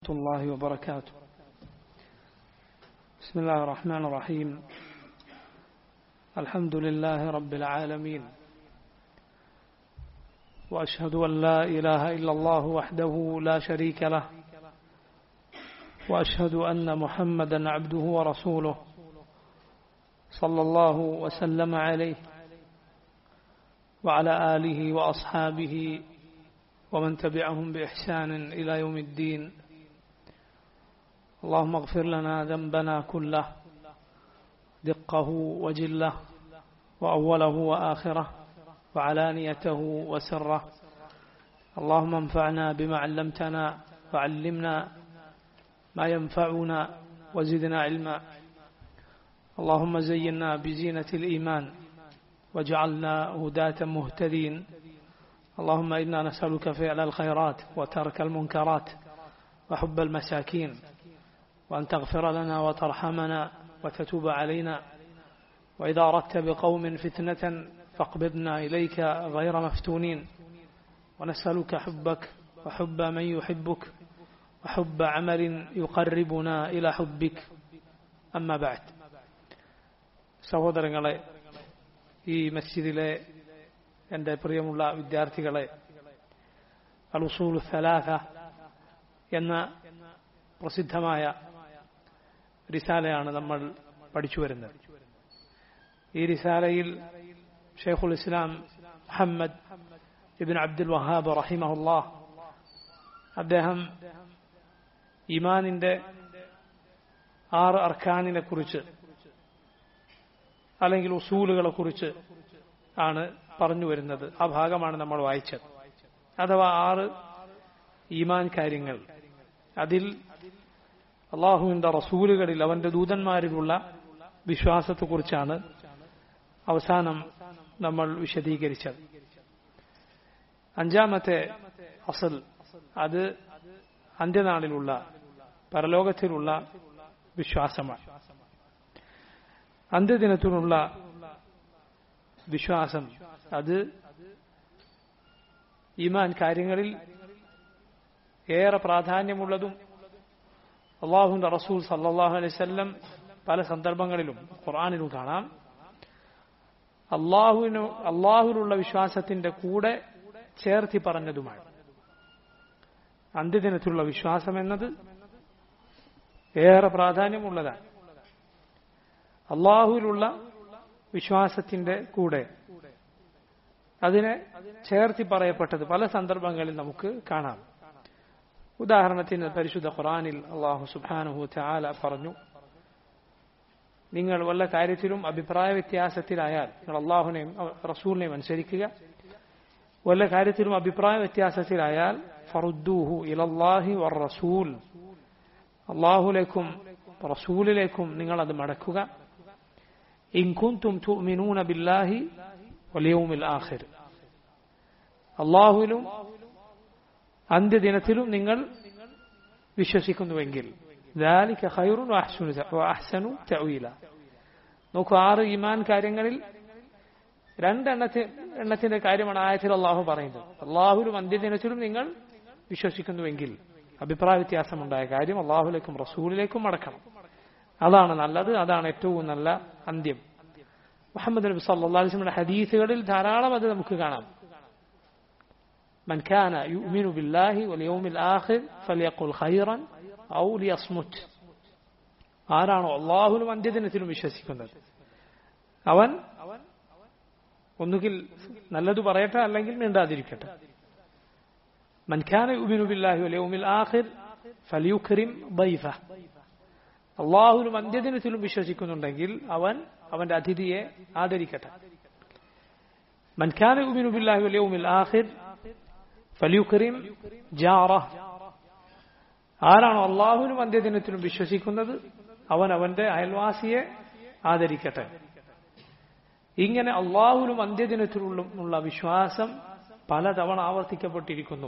الله وبركاته بسم الله الرحمن الرحيم الحمد لله رب العالمين واشهد ان لا اله الا الله وحده لا شريك له واشهد ان محمدا عبده ورسوله صلى الله وسلم عليه وعلى اله واصحابه ومن تبعهم باحسان الى يوم الدين اللهم اغفر لنا ذنبنا كله دقه وجله واوله واخره وعلانيته وسره اللهم انفعنا بما علمتنا وعلمنا ما ينفعنا وزدنا علما اللهم زينا بزينه الايمان واجعلنا هداه مهتدين اللهم انا نسالك فعل الخيرات وترك المنكرات وحب المساكين وأن تغفر لنا وترحمنا وتتوب علينا وإذا أردت بقوم فتنة فاقبضنا إليك غير مفتونين ونسألك حبك وحب من يحبك وحب عمل يقربنا إلى حبك أما بعد സഹോദരങ്ങളെ ഈ മസ്ജിദിലെ എൻ്റെ പ്രിയമുള്ള വിദ്യാർത്ഥികളെ അലുസൂൽ സലാഹ എന്ന പ്രസിദ്ധമായ റിസാലയാണ് നമ്മൾ പഠിച്ചു വരുന്നത് ഈ റിസാലയിൽ ഷെയ്ഖുൽ ഇസ്ലാം മുഹമ്മദ് ഇബിൻ അബ്ദുൽ വഹാബ് റഹിമഹുല്ലാ അദ്ദേഹം ഇമാനിന്റെ ആറ് അർഖാനിനെ കുറിച്ച് അല്ലെങ്കിൽ ഉസൂലുകളെ കുറിച്ച് ആണ് പറഞ്ഞു വരുന്നത് ആ ഭാഗമാണ് നമ്മൾ വായിച്ചത് അഥവാ ആറ് ഈമാൻ കാര്യങ്ങൾ അതിൽ അള്ളാഹുവിന്റെ റസൂലുകളിൽ അവന്റെ ദൂതന്മാരിലുള്ള വിശ്വാസത്തെക്കുറിച്ചാണ് അവസാനം നമ്മൾ വിശദീകരിച്ചത് അഞ്ചാമത്തെ അസൽ അത് അന്ത്യനാളിലുള്ള പരലോകത്തിലുള്ള വിശ്വാസമാണ് അന്ത്യദിനത്തിനുള്ള വിശ്വാസം അത് ഈമാൻ കാര്യങ്ങളിൽ ഏറെ പ്രാധാന്യമുള്ളതും അള്ളാഹുന്റെ റസൂൽ സല്ലാഹു അലൈവല്ലം പല സന്ദർഭങ്ങളിലും ഖുർആാനിലും കാണാം അള്ളാഹുവിനു അള്ളാഹുലുള്ള വിശ്വാസത്തിന്റെ കൂടെ ചേർത്തി പറഞ്ഞതുമാണ് അന്ത്യദിനത്തിലുള്ള വിശ്വാസം എന്നത് ഏറെ പ്രാധാന്യമുള്ളതാണ് അള്ളാഹുവിലുള്ള വിശ്വാസത്തിന്റെ കൂടെ അതിനെ ചേർത്തി പറയപ്പെട്ടത് പല സന്ദർഭങ്ങളിൽ നമുക്ക് കാണാം ഉദാഹരണത്തിന് പരിശുദ്ധ ഖുറാനിൽ അള്ളാഹു സുബാനുഹു ചാല പറഞ്ഞു നിങ്ങൾ വല്ല കാര്യത്തിലും അഭിപ്രായ വ്യത്യാസത്തിലായാൽ നിങ്ങൾ അള്ളാഹുനെയും റസൂലിനെയും അനുസരിക്കുക വല്ല കാര്യത്തിലും അഭിപ്രായ വ്യത്യാസത്തിലായാൽ ഫറുദ്ദൂഹു ഇലല്ലാഹി വർ റസൂൽ അള്ളാഹുലേക്കും റസൂലിലേക്കും നിങ്ങൾ അത് മടക്കുക ഇൻകുന്തും തുഅ്മിനൂന ബില്ലാഹി വലിയൗമിൽ ആഖിർ അള്ളാഹുവിലും അന്ത്യദിനത്തിലും നിങ്ങൾ വിശ്വസിക്കുന്നുവെങ്കിൽ നോക്കൂ ആറ് ഇമാൻ കാര്യങ്ങളിൽ രണ്ടെണ്ണത്തി എണ്ണത്തിന്റെ കാര്യമാണ് ആയത്തിൽ അള്ളാഹു പറയുന്നത് അള്ളാഹുലും അന്ത്യദിനത്തിലും നിങ്ങൾ വിശ്വസിക്കുന്നുവെങ്കിൽ അഭിപ്രായ വ്യത്യാസമുണ്ടായ കാര്യം അള്ളാഹുലേക്കും റസൂലിലേക്കും മടക്കണം അതാണ് നല്ലത് അതാണ് ഏറ്റവും നല്ല അന്ത്യം മുഹമ്മദ് നബി സല്ലാസ്ലമിയുടെ ഹദീസുകളിൽ ധാരാളം അത് നമുക്ക് കാണാം من كان يؤمن بالله واليوم الآخر فليقل خيرا أو ليصمت ആരാണോ അള്ളാഹുലും അന്ത്യദിനത്തിലും വിശ്വസിക്കുന്നത് അവൻ ഒന്നുകിൽ നല്ലത് പറയട്ടെ അല്ലെങ്കിൽ മിണ്ടാതിരിക്കട്ടെ മൻഖാന യുബിനു ബില്ലാഹി വലയൗമിൽ ആഖിർ ഫലിയുഖരിം ബൈഫ അള്ളാഹുലും അന്ത്യദിനത്തിലും വിശ്വസിക്കുന്നുണ്ടെങ്കിൽ അവൻ അവന്റെ അതിഥിയെ ആദരിക്കട്ടെ മൻഖാന യുബിനു ബില്ലാഹി വലയൗമിൽ ആഖിർ ഫലിയുക്കറിം ജാറ ആരാണോ അള്ളാഹുവിനും അന്ത്യദിനത്തിനും വിശ്വസിക്കുന്നത് അവൻ അവന്റെ അയൽവാസിയെ ആദരിക്കട്ടെ ഇങ്ങനെ അള്ളാഹുവിനും അന്ത്യദിനത്തിലുള്ള ഉള്ള വിശ്വാസം പലതവണ ആവർത്തിക്കപ്പെട്ടിരിക്കുന്നു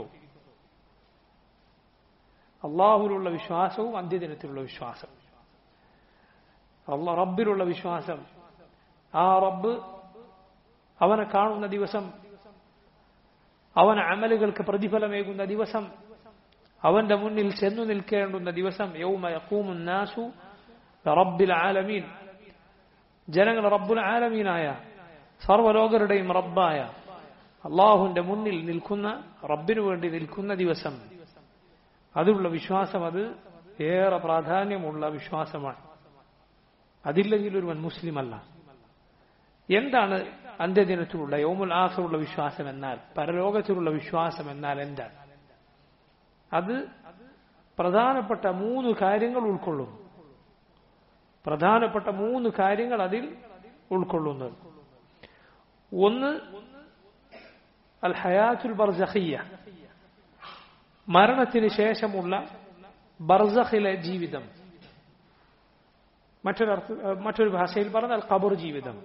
അള്ളാഹുലുള്ള വിശ്വാസവും അന്ത്യദിനത്തിലുള്ള വിശ്വാസം അള്ള റബ്ബിലുള്ള വിശ്വാസം ആ റബ്ബ് അവനെ കാണുന്ന ദിവസം അവൻ അമലുകൾക്ക് പ്രതിഫലമേകുന്ന ദിവസം അവന്റെ മുന്നിൽ ചെന്നു നിൽക്കേണ്ടുന്ന ദിവസം യൗമ യഖൂമുൻ നാസു റബ്ബിൽ ആലമീൻ ജനങ്ങൾ റബ്ബുൽ ആലമീനായ സർവ്വലോകരുടെയും റബ്ബായ അള്ളാഹുവിന്റെ മുന്നിൽ നിൽക്കുന്ന റബ്ബിനു വേണ്ടി നിൽക്കുന്ന ദിവസം അതിലുള്ള വിശ്വാസം അത് ഏറെ പ്രാധാന്യമുള്ള വിശ്വാസമാണ് അതില്ലെങ്കിൽ ഒരുവൻ മുസ്ലിം അല്ല എന്താണ് അന്ത്യദിനത്തിലുള്ള യോമുൽ ആഖിറുള്ള വിശ്വാസം എന്നാൽ പരലോകത്തിലുള്ള വിശ്വാസം എന്നാൽ എന്താണ് അത് പ്രധാനപ്പെട്ട മൂന്ന് കാര്യങ്ങൾ ഉൾക്കൊള്ളുന്നു പ്രധാനപ്പെട്ട മൂന്ന് കാര്യങ്ങൾ അതിൽ ഉൾക്കൊള്ളുന്നത് ഒന്ന് അൽ ഹയാത്തുൽ ബർസഖിയ മരണത്തിന് ശേഷമുള്ള ബർസഖിലെ ജീവിതം മറ്റൊരർത്ഥ മറ്റൊരു ഭാഷയിൽ പറഞ്ഞാൽ ഖബർ ജീവിതം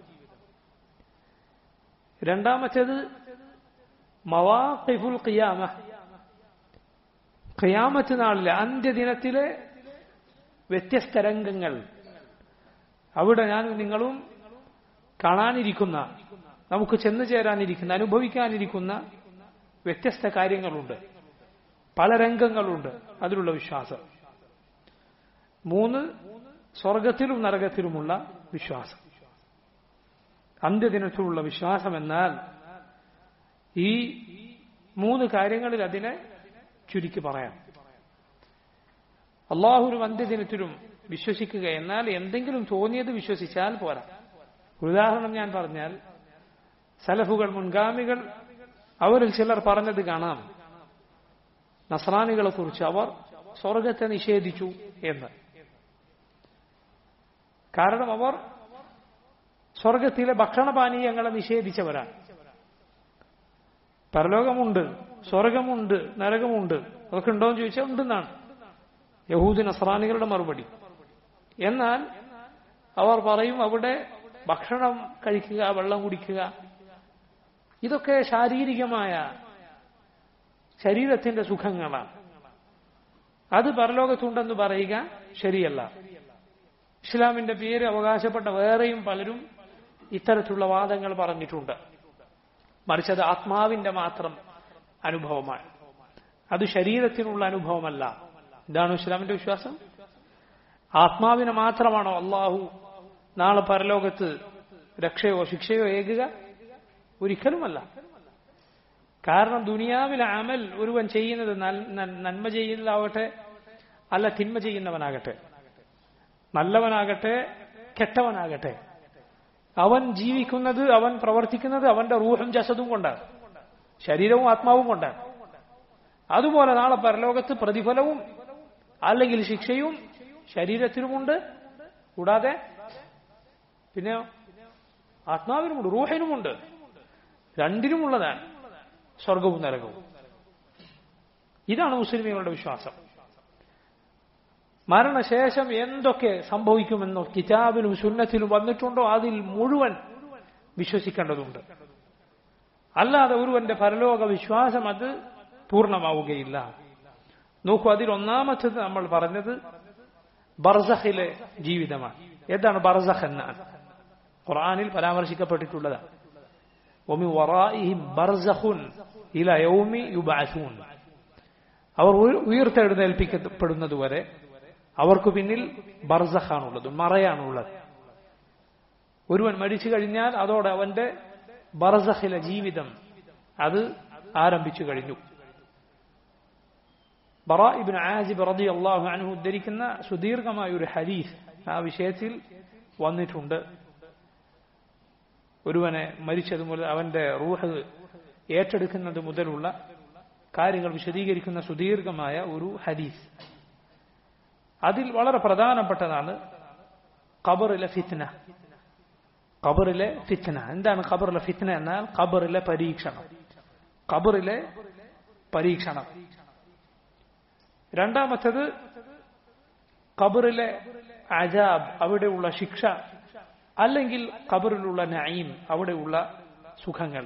രണ്ടാമത്തേത് മവാഖിഫുൽ ഖിയാമ ഖിയാമത്ത് നാളിലെ അന്ത്യദിനത്തിലെ വ്യത്യസ്ത രംഗങ്ങൾ അവിടെ ഞാൻ നിങ്ങളും കാണാനിരിക്കുന്ന നമുക്ക് ചെന്നു ചേരാനിരിക്കുന്ന അനുഭവിക്കാനിരിക്കുന്ന വ്യത്യസ്ത കാര്യങ്ങളുണ്ട് പല രംഗങ്ങളുണ്ട് അതിലുള്ള വിശ്വാസം മൂന്ന് സ്വർഗത്തിലും നരകത്തിലുമുള്ള വിശ്വാസം അന്ത്യദിനത്തിലുള്ള വിശ്വാസം എന്നാൽ ഈ മൂന്ന് കാര്യങ്ങളിൽ അതിനെ ചുരുക്കി പറയാം അള്ളാഹുരും അന്ത്യദിനത്തിലും വിശ്വസിക്കുക എന്നാൽ എന്തെങ്കിലും തോന്നിയത് വിശ്വസിച്ചാൽ പോരാ ഉദാഹരണം ഞാൻ പറഞ്ഞാൽ സലഫുകൾ മുൻഗാമികൾ അവരിൽ ചിലർ പറഞ്ഞത് കാണാം നസ്രാനികളെ കുറിച്ച് അവർ സ്വർഗത്തെ നിഷേധിച്ചു എന്ന് കാരണം അവർ സ്വർഗത്തിലെ ഭക്ഷണപാനീയങ്ങളെ നിഷേധിച്ചവരാണ് പരലോകമുണ്ട് സ്വർഗമുണ്ട് നരകമുണ്ട് അതൊക്കെ ഉണ്ടോ എന്ന് ചോദിച്ചാൽ ഉണ്ടെന്നാണ് യഹൂദി നസ്രാനികളുടെ മറുപടി എന്നാൽ അവർ പറയും അവിടെ ഭക്ഷണം കഴിക്കുക വെള്ളം കുടിക്കുക ഇതൊക്കെ ശാരീരികമായ ശരീരത്തിന്റെ സുഖങ്ങളാണ് അത് പരലോകത്തുണ്ടെന്ന് പറയുക ശരിയല്ല ഇസ്ലാമിന്റെ പേര് അവകാശപ്പെട്ട വേറെയും പലരും ഇത്തരത്തിലുള്ള വാദങ്ങൾ പറഞ്ഞിട്ടുണ്ട് മറിച്ച് അത് ആത്മാവിന്റെ മാത്രം അനുഭവമാണ് അത് ശരീരത്തിനുള്ള അനുഭവമല്ല ഇതാണ് ഇസ്ലാമിന്റെ വിശ്വാസം ആത്മാവിനെ മാത്രമാണോ അള്ളാഹു നാളെ പരലോകത്ത് രക്ഷയോ ശിക്ഷയോ ഏകുക ഒരിക്കലുമല്ല കാരണം ദുനിയാവിലെ അമൽ ഒരുവൻ ചെയ്യുന്നത് നന്മ ചെയ്യുന്നതാവട്ടെ അല്ല തിന്മ ചെയ്യുന്നവനാകട്ടെ നല്ലവനാകട്ടെ കെട്ടവനാകട്ടെ അവൻ ജീവിക്കുന്നത് അവൻ പ്രവർത്തിക്കുന്നത് അവന്റെ റൂഹും ജസതും കൊണ്ടാണ് ശരീരവും ആത്മാവും കൊണ്ടാണ് അതുപോലെ നാളെ പരലോകത്ത് പ്രതിഫലവും അല്ലെങ്കിൽ ശിക്ഷയും ശരീരത്തിനുമുണ്ട് കൂടാതെ പിന്നെ ആത്മാവിനുമുണ്ട് റൂഹിനുമുണ്ട് രണ്ടിനുമുള്ളതാണ് സ്വർഗവും നരകവും ഇതാണ് മുസ്ലിമുകളുടെ വിശ്വാസം മരണശേഷം എന്തൊക്കെ സംഭവിക്കുമെന്നോ കിതാബിലും സുന്നത്തിലും വന്നിട്ടുണ്ടോ അതിൽ മുഴുവൻ വിശ്വസിക്കേണ്ടതുണ്ട് അല്ലാതെ ഒരുവന്റെ പരലോക വിശ്വാസം അത് പൂർണ്ണമാവുകയില്ല നോക്കൂ അതിൽ ഒന്നാമത്തത് നമ്മൾ പറഞ്ഞത് ബർസഖിലെ ജീവിതമാണ് ഏതാണ് ബർസഖ് എന്നാൽ ഖുർആനിൽ പരാമർശിക്കപ്പെട്ടിട്ടുള്ളതാണ് ഒമി വറായിഹിം ബർസഖുൻ ഇല യൗമി യുബഅസൂൻ അവർ ഉയർത്തെഴുന്നേൽപ്പിക്കപ്പെടുന്നതുവരെ അവർക്ക് പിന്നിൽ ബർസഖാണുള്ളത് മറയാണുള്ളത് ഒരുവൻ മരിച്ചു കഴിഞ്ഞാൽ അതോടെ അവന്റെ ബർസഖിലെ ജീവിതം അത് ആരംഭിച്ചു കഴിഞ്ഞു ബറ ഇബിൻ ആജിബ് റതി അള്ളാഹു അനഹു ഉദ്ധരിക്കുന്ന സുദീർഘമായ ഒരു ഹരീഫ് ആ വിഷയത്തിൽ വന്നിട്ടുണ്ട് ഒരുവനെ മരിച്ചത് മുതൽ അവന്റെ റൂഹ് ഏറ്റെടുക്കുന്നത് മുതലുള്ള കാര്യങ്ങൾ വിശദീകരിക്കുന്ന സുദീർഘമായ ഒരു ഹദീസ് അതിൽ വളരെ പ്രധാനപ്പെട്ടതാണ് ഖബറിലെ ഫിത്ന ഖബറിലെ ഫിത്ന എന്താണ് ഖബറിലെ ഫിത്ന എന്നാൽ ഖബറിലെ പരീക്ഷണം ഖബറിലെ പരീക്ഷണം രണ്ടാമത്തത് ഖബറിലെ അജാബ് അവിടെയുള്ള ശിക്ഷ അല്ലെങ്കിൽ ഖബറിലുള്ള നഈം അവിടെയുള്ള സുഖങ്ങൾ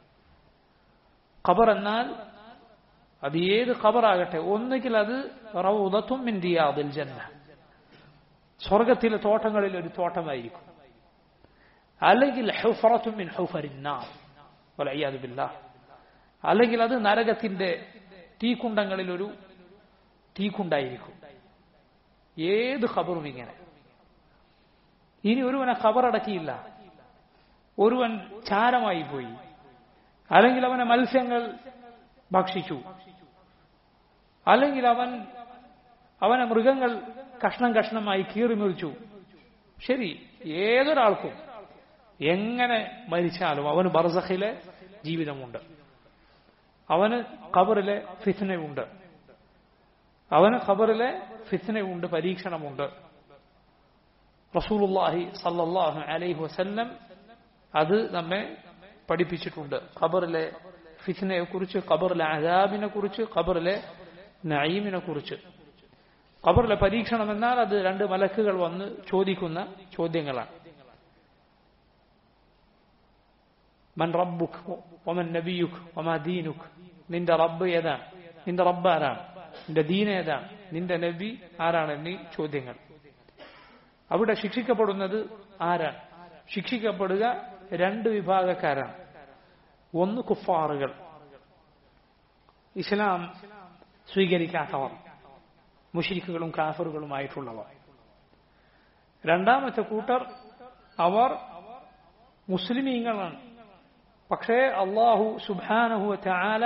ഖബർ എന്നാൽ അത് ഏത് ഖബറാകട്ടെ ഒന്നുകിൽ അത് റൗദത്തും മിൻ റിയാദിൽ ജന്ന സ്വർഗത്തിലെ തോട്ടങ്ങളിൽ ഒരു തോട്ടമായിരിക്കും അല്ലെങ്കിൽ ഹുഫറത്തും മിൻ ഹുഫരിന്നാർ വലയ്യാദു ബില്ലാഹ് അല്ലെങ്കിൽ അത് നരകത്തിന്റെ തീക്കുണ്ടങ്ങളിൽ ഒരു തീക്കുണ്ടായിരിക്കും ഏത് ഖബറും ഇങ്ങനെ ഇനി ഒരുവനെ ഖബറടക്കിയില്ല ഒരുവൻ ചാരമായി പോയി അല്ലെങ്കിൽ അവനെ മത്സ്യങ്ങൾ ഭക്ഷിച്ചു അല്ലെങ്കിൽ അവൻ അവനെ മൃഗങ്ങൾ കഷ്ണം കഷ്ണമായി കീറി മുറിച്ചു ശരി ഏതൊരാൾക്കും എങ്ങനെ മരിച്ചാലും അവന് ബർസഖിലെ ജീവിതമുണ്ട് അവന് ഖബറിലെ ഫിത്നയുണ്ട് അവന് ഖബറിലെ ഫിത്നയുണ്ട് പരീക്ഷണമുണ്ട് റസൂലുള്ളാഹി സല്ലല്ലാഹു അലൈഹി വസല്ലം അത് നമ്മെ പഠിപ്പിച്ചിട്ടുണ്ട് ഖബറിലെ ഫിത്നയെ കുറിച്ച് ഖബറിലെ അദാബിനെ കുറിച്ച് ഖബറിലെ നഈമിനെ കുറിച്ച് ഖബറിലെ പരീക്ഷണം എന്നാൽ അത് രണ്ട് മലക്കുകൾ വന്ന് ചോദിക്കുന്ന ചോദ്യങ്ങളാണ് മൻ റബ്ബുക് ഒമൻ നബിയുക് ഒമാ ദീനുക് നിന്റെ റബ്ബ് ഏതാണ് നിന്റെ റബ്ബ് ആരാണ് നിന്റെ ദീൻ ഏതാണ് നിന്റെ നബി ആരാണ് എന്നീ ചോദ്യങ്ങൾ അവിടെ ശിക്ഷിക്കപ്പെടുന്നത് ആരാണ് ശിക്ഷിക്കപ്പെടുക രണ്ട് വിഭാഗക്കാരാണ് ഒന്ന് കുഫാറുകൾ ഇസ്ലാം സ്വീകരിക്കാത്തവർ മുഷിരിക്കുകളും കാഫറുകളുമായിട്ടുള്ളവർ രണ്ടാമത്തെ കൂട്ടർ അവർ മുസ്ലിമീങ്ങളാണ് പക്ഷേ അള്ളാഹു സുബാനഹു ചാല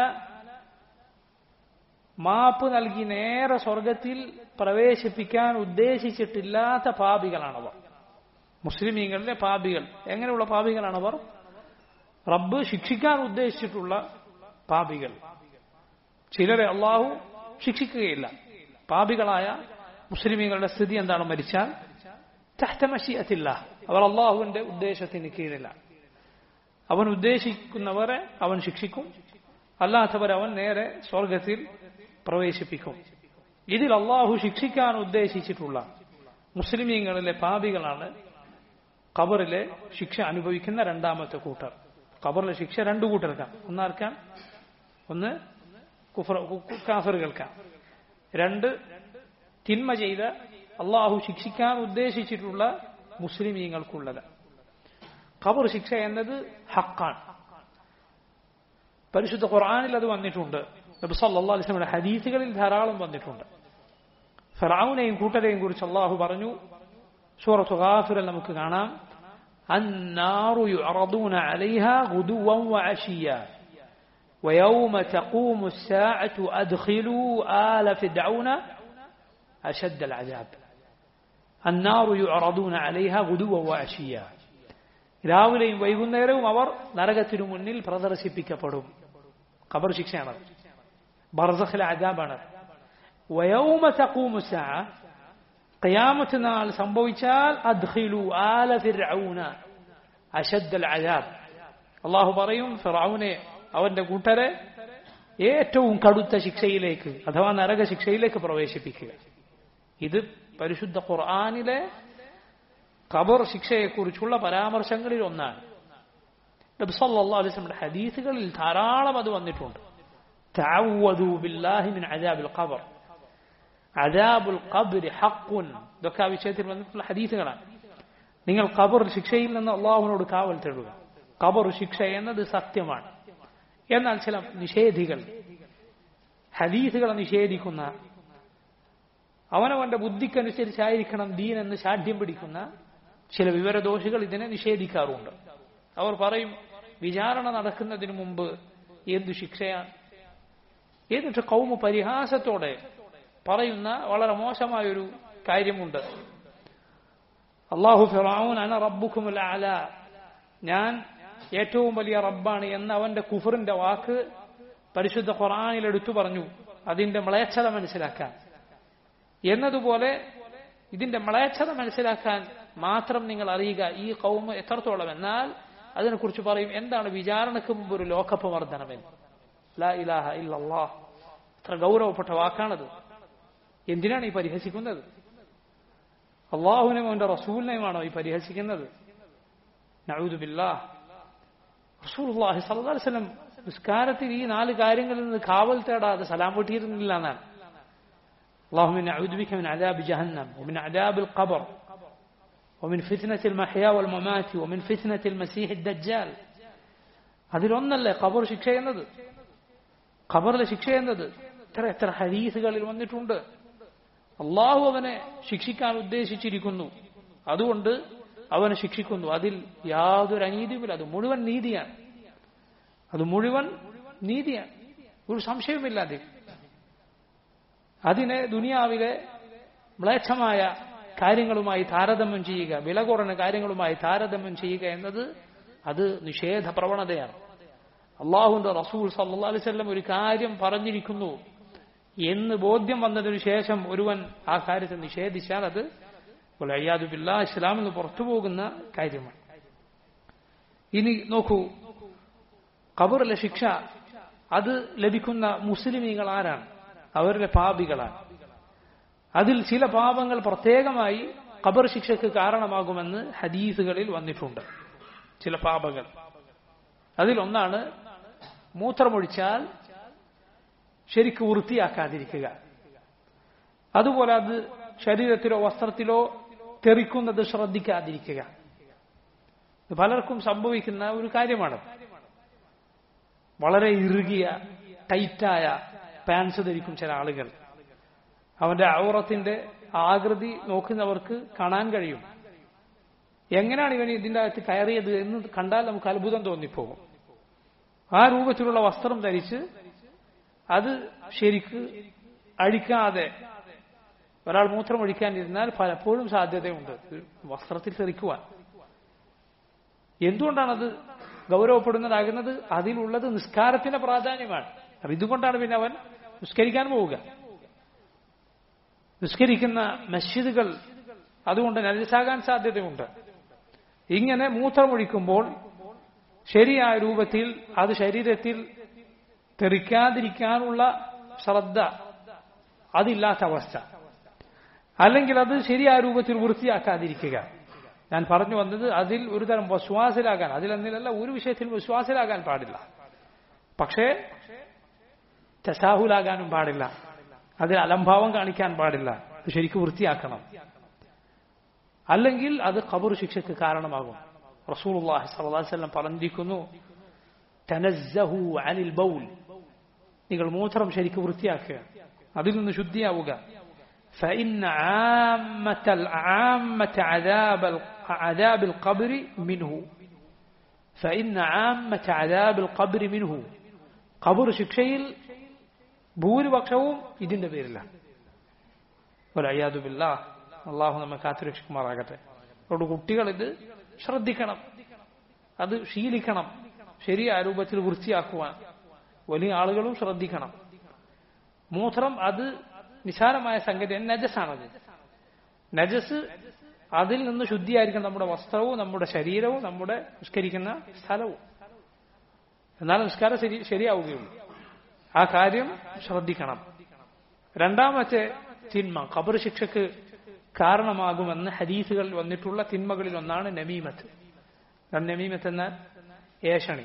മാപ്പ് നൽകി നേരെ സ്വർഗത്തിൽ പ്രവേശിപ്പിക്കാൻ ഉദ്ദേശിച്ചിട്ടില്ലാത്ത പാപികളാണവർ മുസ്ലിമീങ്ങളിലെ പാപികൾ എങ്ങനെയുള്ള പാപികളാണവർ റബ്ബ് ശിക്ഷിക്കാൻ ഉദ്ദേശിച്ചിട്ടുള്ള പാപികൾ ചിലരെ അള്ളാഹു ശിക്ഷിക്കുകയില്ല പാപികളായ മുസ്ലിമീങ്ങളുടെ സ്ഥിതി എന്താണ് മരിച്ചാൽ തഹ്തമശിയത്തില്ല അവർ അള്ളാഹുവിന്റെ ഉദ്ദേശത്തിന് കീഴില്ല അവൻ ഉദ്ദേശിക്കുന്നവരെ അവൻ ശിക്ഷിക്കും അല്ലാത്തവരെ അവൻ നേരെ സ്വർഗത്തിൽ പ്രവേശിപ്പിക്കും ഇതിൽ അള്ളാഹു ശിക്ഷിക്കാൻ ഉദ്ദേശിച്ചിട്ടുള്ള മുസ്ലിമീങ്ങളിലെ പാപികളാണ് ഖബറിലെ ശിക്ഷ അനുഭവിക്കുന്ന രണ്ടാമത്തെ കൂട്ടർ ഖബറിലെ ശിക്ഷ രണ്ടു കൂട്ടർക്കാണ് ഒന്നാർക്കാൻ ഒന്ന് കാഫറുകൾക്കാണ് രണ്ട് തിന്മ ചെയ്ത അള്ളാഹു ശിക്ഷിക്കാൻ ഉദ്ദേശിച്ചിട്ടുള്ള മുസ്ലിമീങ്ങൾക്കുള്ളത് ഖബർ ശിക്ഷ എന്നത് ഹക്കാണ് പരിശുദ്ധ ഖുർആാനിൽ അത് വന്നിട്ടുണ്ട് നബി സല്ലല്ലാഹു അലൈഹി വസല്ലം ഹദീസുകളിൽ ധാരാളം വന്നിട്ടുണ്ട് ഫറഔനെയും കൂട്ടരെയും കുറിച്ച് അള്ളാഹു പറഞ്ഞു സൂറത്ത് ഗാഫിറിൽ നമുക്ക് കാണാം النار يعرضون عليها غدوا وعشيا ويوم تقوم الساعة أدخلوا آل فرعون أشد العذاب النار يعرضون عليها غدوا وعشيا രാവിലെയും വൈകുന്നേരവും അവർ നരകത്തിനു മുന്നിൽ പ്രദർശിപ്പിക്കപ്പെടും ഖബർ ശിക്ഷയാണ് ബർസഖിലെ അജാബാണ് വയൗമ തഖൂമുസ ഖിയാമത്ത് നാൾ സംഭവിച്ചാൽ അദ്ഖിലു ആല ഫിർഔന അശദ്ദൽ അജാബ് അള്ളാഹു പറയും ഫിറൌനെ അവന്റെ കൂട്ടരെ ഏറ്റവും കടുത്ത ശിക്ഷയിലേക്ക് അഥവാ നരക ശിക്ഷയിലേക്ക് പ്രവേശിപ്പിക്കുക ഇത് പരിശുദ്ധ ഖുർആാനിലെ ഖബർ ശിക്ഷയെക്കുറിച്ചുള്ള പരാമർശങ്ങളിൽ ഒന്നാണ് നബി സല്ലല്ലാഹു അലൈഹി വസല്ലം ഹദീസുകളിൽ ധാരാളം അത് വന്നിട്ടുണ്ട് തഅവ്വദു ബില്ലാഹി മിൻ അദാബിൽ ഖബർ അദാബുൽ ഖബ്രി ഹഖ്ഉൻ ഇതൊക്കെ ആ വിഷയത്തിൽ വന്നിട്ടുള്ള ഹദീസുകളാണ് നിങ്ങൾ ഖബർ ശിക്ഷയിൽ നിന്ന് അള്ളാഹുവിനോട് കാവൽ തേടുക ഖബർ ശിക്ഷ എന്നത് സത്യമാണ് എന്നാൽ ചില നിഷേധികൾ ഹദീസുകളെ നിഷേധിക്കുന്ന അവനവന്റെ ബുദ്ധിക്കനുസരിച്ചായിരിക്കണം ദീൻ എന്ന് ശാഠ്യം പിടിക്കുന്ന ചില വിവരദോഷികൾ ഇതിനെ നിഷേധിക്കാറുണ്ട് അവർ പറയും വിചാരണ നടക്കുന്നതിന് മുമ്പ് എന്തു ശിക്ഷയാണ് എന്നിട്ട് കൗമ പരിഹാസത്തോടെ പറയുന്ന വളരെ മോശമായൊരു കാര്യമുണ്ട് അള്ളാഹു ഫിറാവുൻ അന റബ്ബുക്കുമുൽ അല ഞാൻ ഏറ്റവും വലിയ റബ്ബാണ് എന്ന അവന്റെ കുഫറിന്റെ വാക്ക് പരിശുദ്ധ ഖുറാനിൽ എടുത്തു പറഞ്ഞു അതിന്റെ മ്ലേച്ഛത മനസ്സിലാക്കാൻ എന്നതുപോലെ ഇതിന്റെ മ്ലേച്ഛത മനസ്സിലാക്കാൻ മാത്രം നിങ്ങൾ അറിയുക ഈ കൗമ് എത്രത്തോളം എന്നാൽ അതിനെക്കുറിച്ച് പറയും എന്താണ് വിചാരണയ്ക്ക് മുമ്പ് ഒരു ലോകപ്പ് വർധനമെന്ന് ലാ ഇലാഹ ഇല്ലല്ലാ അത്ര ഗൗരവപ്പെട്ട വാക്കാണത് എന്തിനാണ് ഈ പരിഹസിക്കുന്നത് അള്ളാഹുവിനെയും അവന്റെ റസൂലിനെയുമാണോ ഈ പരിഹസിക്കുന്നത് നഊദുബില്ലാ റസൂലുള്ളാഹി സ്വല്ലല്ലാഹു അലൈഹി വസല്ലം നിസ്കാരത്തിൽ ഈ നാല് കാര്യങ്ങളിൽ നിന്ന് കാവൽ തേടാതെ സലാം വീട്ടിയിരുന്നില്ല എന്നാണ് اللهم إني أعوذ بك من عذاب جهنم ومن عذاب القبر ومن فتنة المحيا والممات ومن فتنة المسيح الدجال അതിലൊന്നല്ലേ ഖബർ ശിക്ഷ എന്നത് ഖബറിലെ ശിക്ഷ എന്നത് എത്ര എത്ര ഹദീസുകളിൽ വന്നിട്ടുണ്ട് അള്ളാഹു അവനെ ശിക്ഷിക്കാൻ ഉദ്ദേശിച്ചിരിക്കുന്നു അതുകൊണ്ട് അവനെ ശിക്ഷിക്കുന്നു അതിൽ യാതൊരു അനീതിയുമില്ല അത് മുഴുവൻ നീതിയാണ് അത് മുഴുവൻ നീതിയാണ് ഒരു സംശയവുമില്ല അതിൽ അതിനെ ദുനിയാവിലെ മ്ലേച്ഛമായ കാര്യങ്ങളുമായി താരതമ്യം ചെയ്യുക വില കുറഞ്ഞ കാര്യങ്ങളുമായി താരതമ്യം ചെയ്യുക എന്നത് അത് നിഷേധ പ്രവണതയാണ് അള്ളാഹുന്റെ റസൂൽ സല്ലാ അലിസ്വല്ലം ഒരു കാര്യം പറഞ്ഞിരിക്കുന്നു എന്ന് ബോധ്യം വന്നതിനു ശേഷം ഒരുവൻ ആ കാര്യത്തെ നിഷേധിച്ചാൽ അത് അയ്യാദുബില്ല ഇസ്ലാമിൽ നിന്ന് പുറത്തു പോകുന്ന കാര്യമാണ് ഇനി നോക്കൂ ഖബറിലെ ശിക്ഷ അത് ലഭിക്കുന്ന മുസ്ലിമീങ്ങൾ ആരാണ് അവരിലെ പാപികളാണ് അതിൽ ചില പാപങ്ങൾ പ്രത്യേകമായി ഖബർ ശിക്ഷയ്ക്ക് കാരണമാകുമെന്ന് ഹദീസുകളിൽ വന്നിട്ടുണ്ട് ചില പാപങ്ങൾ അതിലൊന്നാണ് മൂത്രമൊഴിച്ചാൽ ശരിക്ക് വൃത്തിയാക്കാതിരിക്കുക അതുപോലെ അത് ശരീരത്തിലോ വസ്ത്രത്തിലോ തെറിക്കുന്നത് ശ്രദ്ധിക്കാതിരിക്കുക പലർക്കും സംഭവിക്കുന്ന ഒരു കാര്യമാണ് വളരെ ഇറുകിയ ടൈറ്റായ പാൻസ് ധരിക്കും ചില ആളുകൾ അവന്റെ ഔറത്തിന്റെ ആകൃതി നോക്കുന്നവർക്ക് കാണാൻ കഴിയും എങ്ങനെയാണ് ഇവൻ ഇതിന്റെ അകത്ത് കയറിയത് എന്ന് കണ്ടാൽ നമുക്ക് അത്ഭുതം തോന്നിപ്പോകും ആ രൂപത്തിലുള്ള വസ്ത്രം ധരിച്ച് അത് ശരിക്ക് അഴിക്കാതെ ഒരാൾ മൂത്രം ഒഴിക്കാനിരുന്നാൽ പലപ്പോഴും സാധ്യതയുണ്ട് വസ്ത്രത്തിൽ തെറിക്കുവാൻ എന്തുകൊണ്ടാണത് ഗൗരവപ്പെടുന്നതാകുന്നത് അതിലുള്ളത് നിസ്കാരത്തിന്റെ പ്രാധാന്യമാണ് അപ്പൊ ഇതുകൊണ്ടാണ് പിന്നെ അവൻ നിസ്കരിക്കാൻ പോവുക നിസ്കരിക്കുന്ന മസ്ജിദുകൾ അതുകൊണ്ട് നജസാകാൻ സാധ്യതയുണ്ട് ഇങ്ങനെ മൂത്രമൊഴിക്കുമ്പോൾ ശരിയായ രൂപത്തിൽ അത് ശരീരത്തിൽ തെറിക്കാതിരിക്കാനുള്ള ശ്രദ്ധ അതില്ലാത്ത അവസ്ഥ അല്ലെങ്കിൽ അത് ശരിയായ രൂപത്തിൽ വൃത്തിയാക്കാതിരിക്കുക ഞാൻ പറഞ്ഞു വന്നത് അതിൽ ഒരു തരം വിശ്വാസിലാകാൻ അതിലെന്നിലല്ല ഒരു വിഷയത്തിൽ വിശ്വാസിലാകാൻ പാടില്ല പക്ഷേ തസാഹുലാകാനും പാടില്ല അതിൽ അലംഭാവം കാണിക്കാൻ പാടില്ല അത് ശരിക്കും വൃത്തിയാക്കണം അല്ലെങ്കിൽ അത് ഖബർ ശിക്ഷയ്ക്ക് കാരണമാകും റസൂലുള്ളാഹി സ്വല്ലല്ലാഹു അലൈഹി വസല്ലം പറഞ്ഞിരിക്കുന്നു തനസ്സഹു അനിൽ ബൗൽ നിങ്ങൾ മൂത്രം ശരിക്ക് വൃത്തിയാക്കുക അതിൽ നിന്ന് ശുദ്ധിയാവുക فإن عامة عامة عذاب عذاب القبر منه فإن عامة عذاب القبر منه قبر ശിക്ഷയിൽ ഭൂരിപക്ഷവും ഇതിന്റെ പേരിലാണ് ഒരയ്യാദുബില്ല അള്ളാഹു നമ്മെ കാത്തുരക്ഷിക്കുമാറാകട്ടെ അതുകൊണ്ട് കുട്ടികൾ ഇത് ശ്രദ്ധിക്കണം അത് ശീലിക്കണം ശരിയായ രൂപത്തിൽ വൃത്തിയാക്കുവാൻ വലിയ ആളുകളും ശ്രദ്ധിക്കണം മൂത്രം അത് നിസാരമായ സംഗതി നജസാണത് നജസ് അതിൽ നിന്ന് ശുദ്ധിയായിരിക്കണം നമ്മുടെ വസ്ത്രവും നമ്മുടെ ശരീരവും നമ്മുടെ നിസ്കരിക്കുന്ന സ്ഥലവും എന്നാൽ നിസ്കാരം ശരി ശരിയാവുകയുള്ളൂ ആ കാര്യം ശ്രദ്ധിക്കണം രണ്ടാമത്തെ തിന്മ ഖബർ ശിക്ഷക്ക് കാരണമാകുമെന്ന് ഹദീസുകൾ വന്നിട്ടുള്ള തിന്മകളിൽ ഒന്നാണ് നമീമത്ത് നമീമത്ത് എന്നാൽ ഏഷണി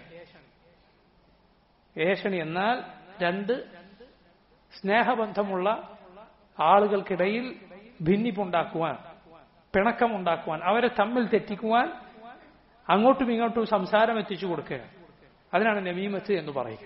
ഏഷണി എന്നാൽ രണ്ട് സ്നേഹബന്ധമുള്ള ആളുകൾക്കിടയിൽ ഭിന്നിപ്പുണ്ടാക്കുവാൻ പിണക്കമുണ്ടാക്കുവാൻ അവരെ തമ്മിൽ തെറ്റിക്കുവാൻ അങ്ങോട്ടും ഇങ്ങോട്ടും സംസാരം എത്തിച്ചു കൊടുക്കുക അതിനാണ് നമീമത്ത് എന്ന് പറയുക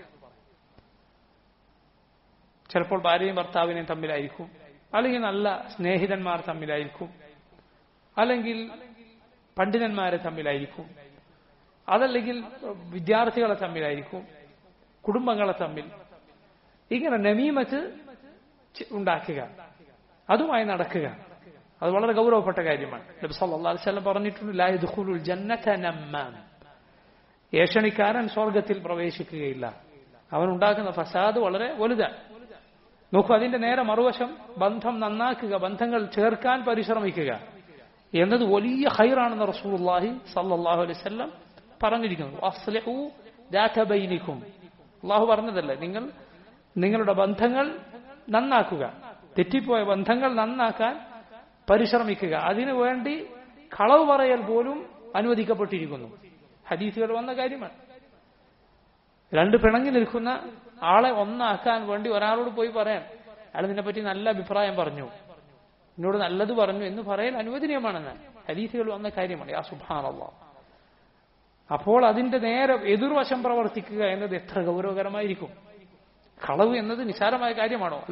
ചിലപ്പോൾ ഭാര്യയും ഭർത്താവിനെയും തമ്മിലായിരിക്കും അല്ലെങ്കിൽ നല്ല സ്നേഹിതന്മാർ തമ്മിലായിരിക്കും അല്ലെങ്കിൽ പണ്ഡിതന്മാരെ തമ്മിലായിരിക്കും അതല്ലെങ്കിൽ വിദ്യാർത്ഥികളെ തമ്മിലായിരിക്കും കുടുംബങ്ങളെ തമ്മിൽ ഇങ്ങനെ നമീമത്ത് ഉണ്ടാക്കുക അതുമായി നടക്കുക അത് വളരെ ഗൗരവപ്പെട്ട കാര്യമാണ് നബി സല്ലല്ലാഹു അലൈഹി വസല്ലം പറഞ്ഞിട്ടുണ്ട് ലാ യദ്ഖുലുൽ ജന്നത നമ്മാം ഏഷണിക്കാരൻ സ്വർഗത്തിൽ പ്രവേശിക്കുകയില്ല അവൻ ഉണ്ടാക്കുന്ന ഫസാദ് വളരെ വലുതാണ് നോക്കൂ അതിന്റെ നേരെ മറുവശം ബന്ധം നന്നാക്കുക ബന്ധങ്ങൾ ചേർക്കാൻ പരിശ്രമിക്കുക എന്നത് വലിയ ഹൈറാണെന്ന് റസൂലുള്ളാഹി സല്ലല്ലാഹു അലൈഹി വസല്ലം പറഞ്ഞിരിക്കുന്നു അസ്ലിഹു ദാത ബൈനിക്കും അള്ളാഹു പറഞ്ഞതല്ലേ നിങ്ങൾ നിങ്ങളുടെ ബന്ധങ്ങൾ നന്നാക്കുക തെറ്റിപ്പോയ ബന്ധങ്ങൾ നന്നാക്കാൻ പരിശ്രമിക്കുക അതിനു വേണ്ടി കളവ് പറയൽ പോലും അനുവദിക്കപ്പെട്ടിരിക്കുന്നു ഹദീസുകൾ വന്ന കാര്യമാണ് രണ്ട് പിണങ്ങി നിൽക്കുന്ന ആളെ ഒന്നാക്കാൻ വേണ്ടി ഒരാളോട് പോയി പറയാൻ അയാൾ നിന്നെപ്പറ്റി നല്ല അഭിപ്രായം പറഞ്ഞു എന്നോട് നല്ലത് പറഞ്ഞു എന്ന് പറയൽ അനുവദനീയമാണെന്ന് ഹദീസുകൾ വന്ന കാര്യമാണ് യാ സുഭാനുള്ള അപ്പോൾ അതിന്റെ നേരെ എതിർവശം പ്രവർത്തിക്കുക എന്നത് എത്ര ഗൗരവകരമായിരിക്കും കളവ് എന്നത് നിസാരമായ കാര്യമാണോ അല്ല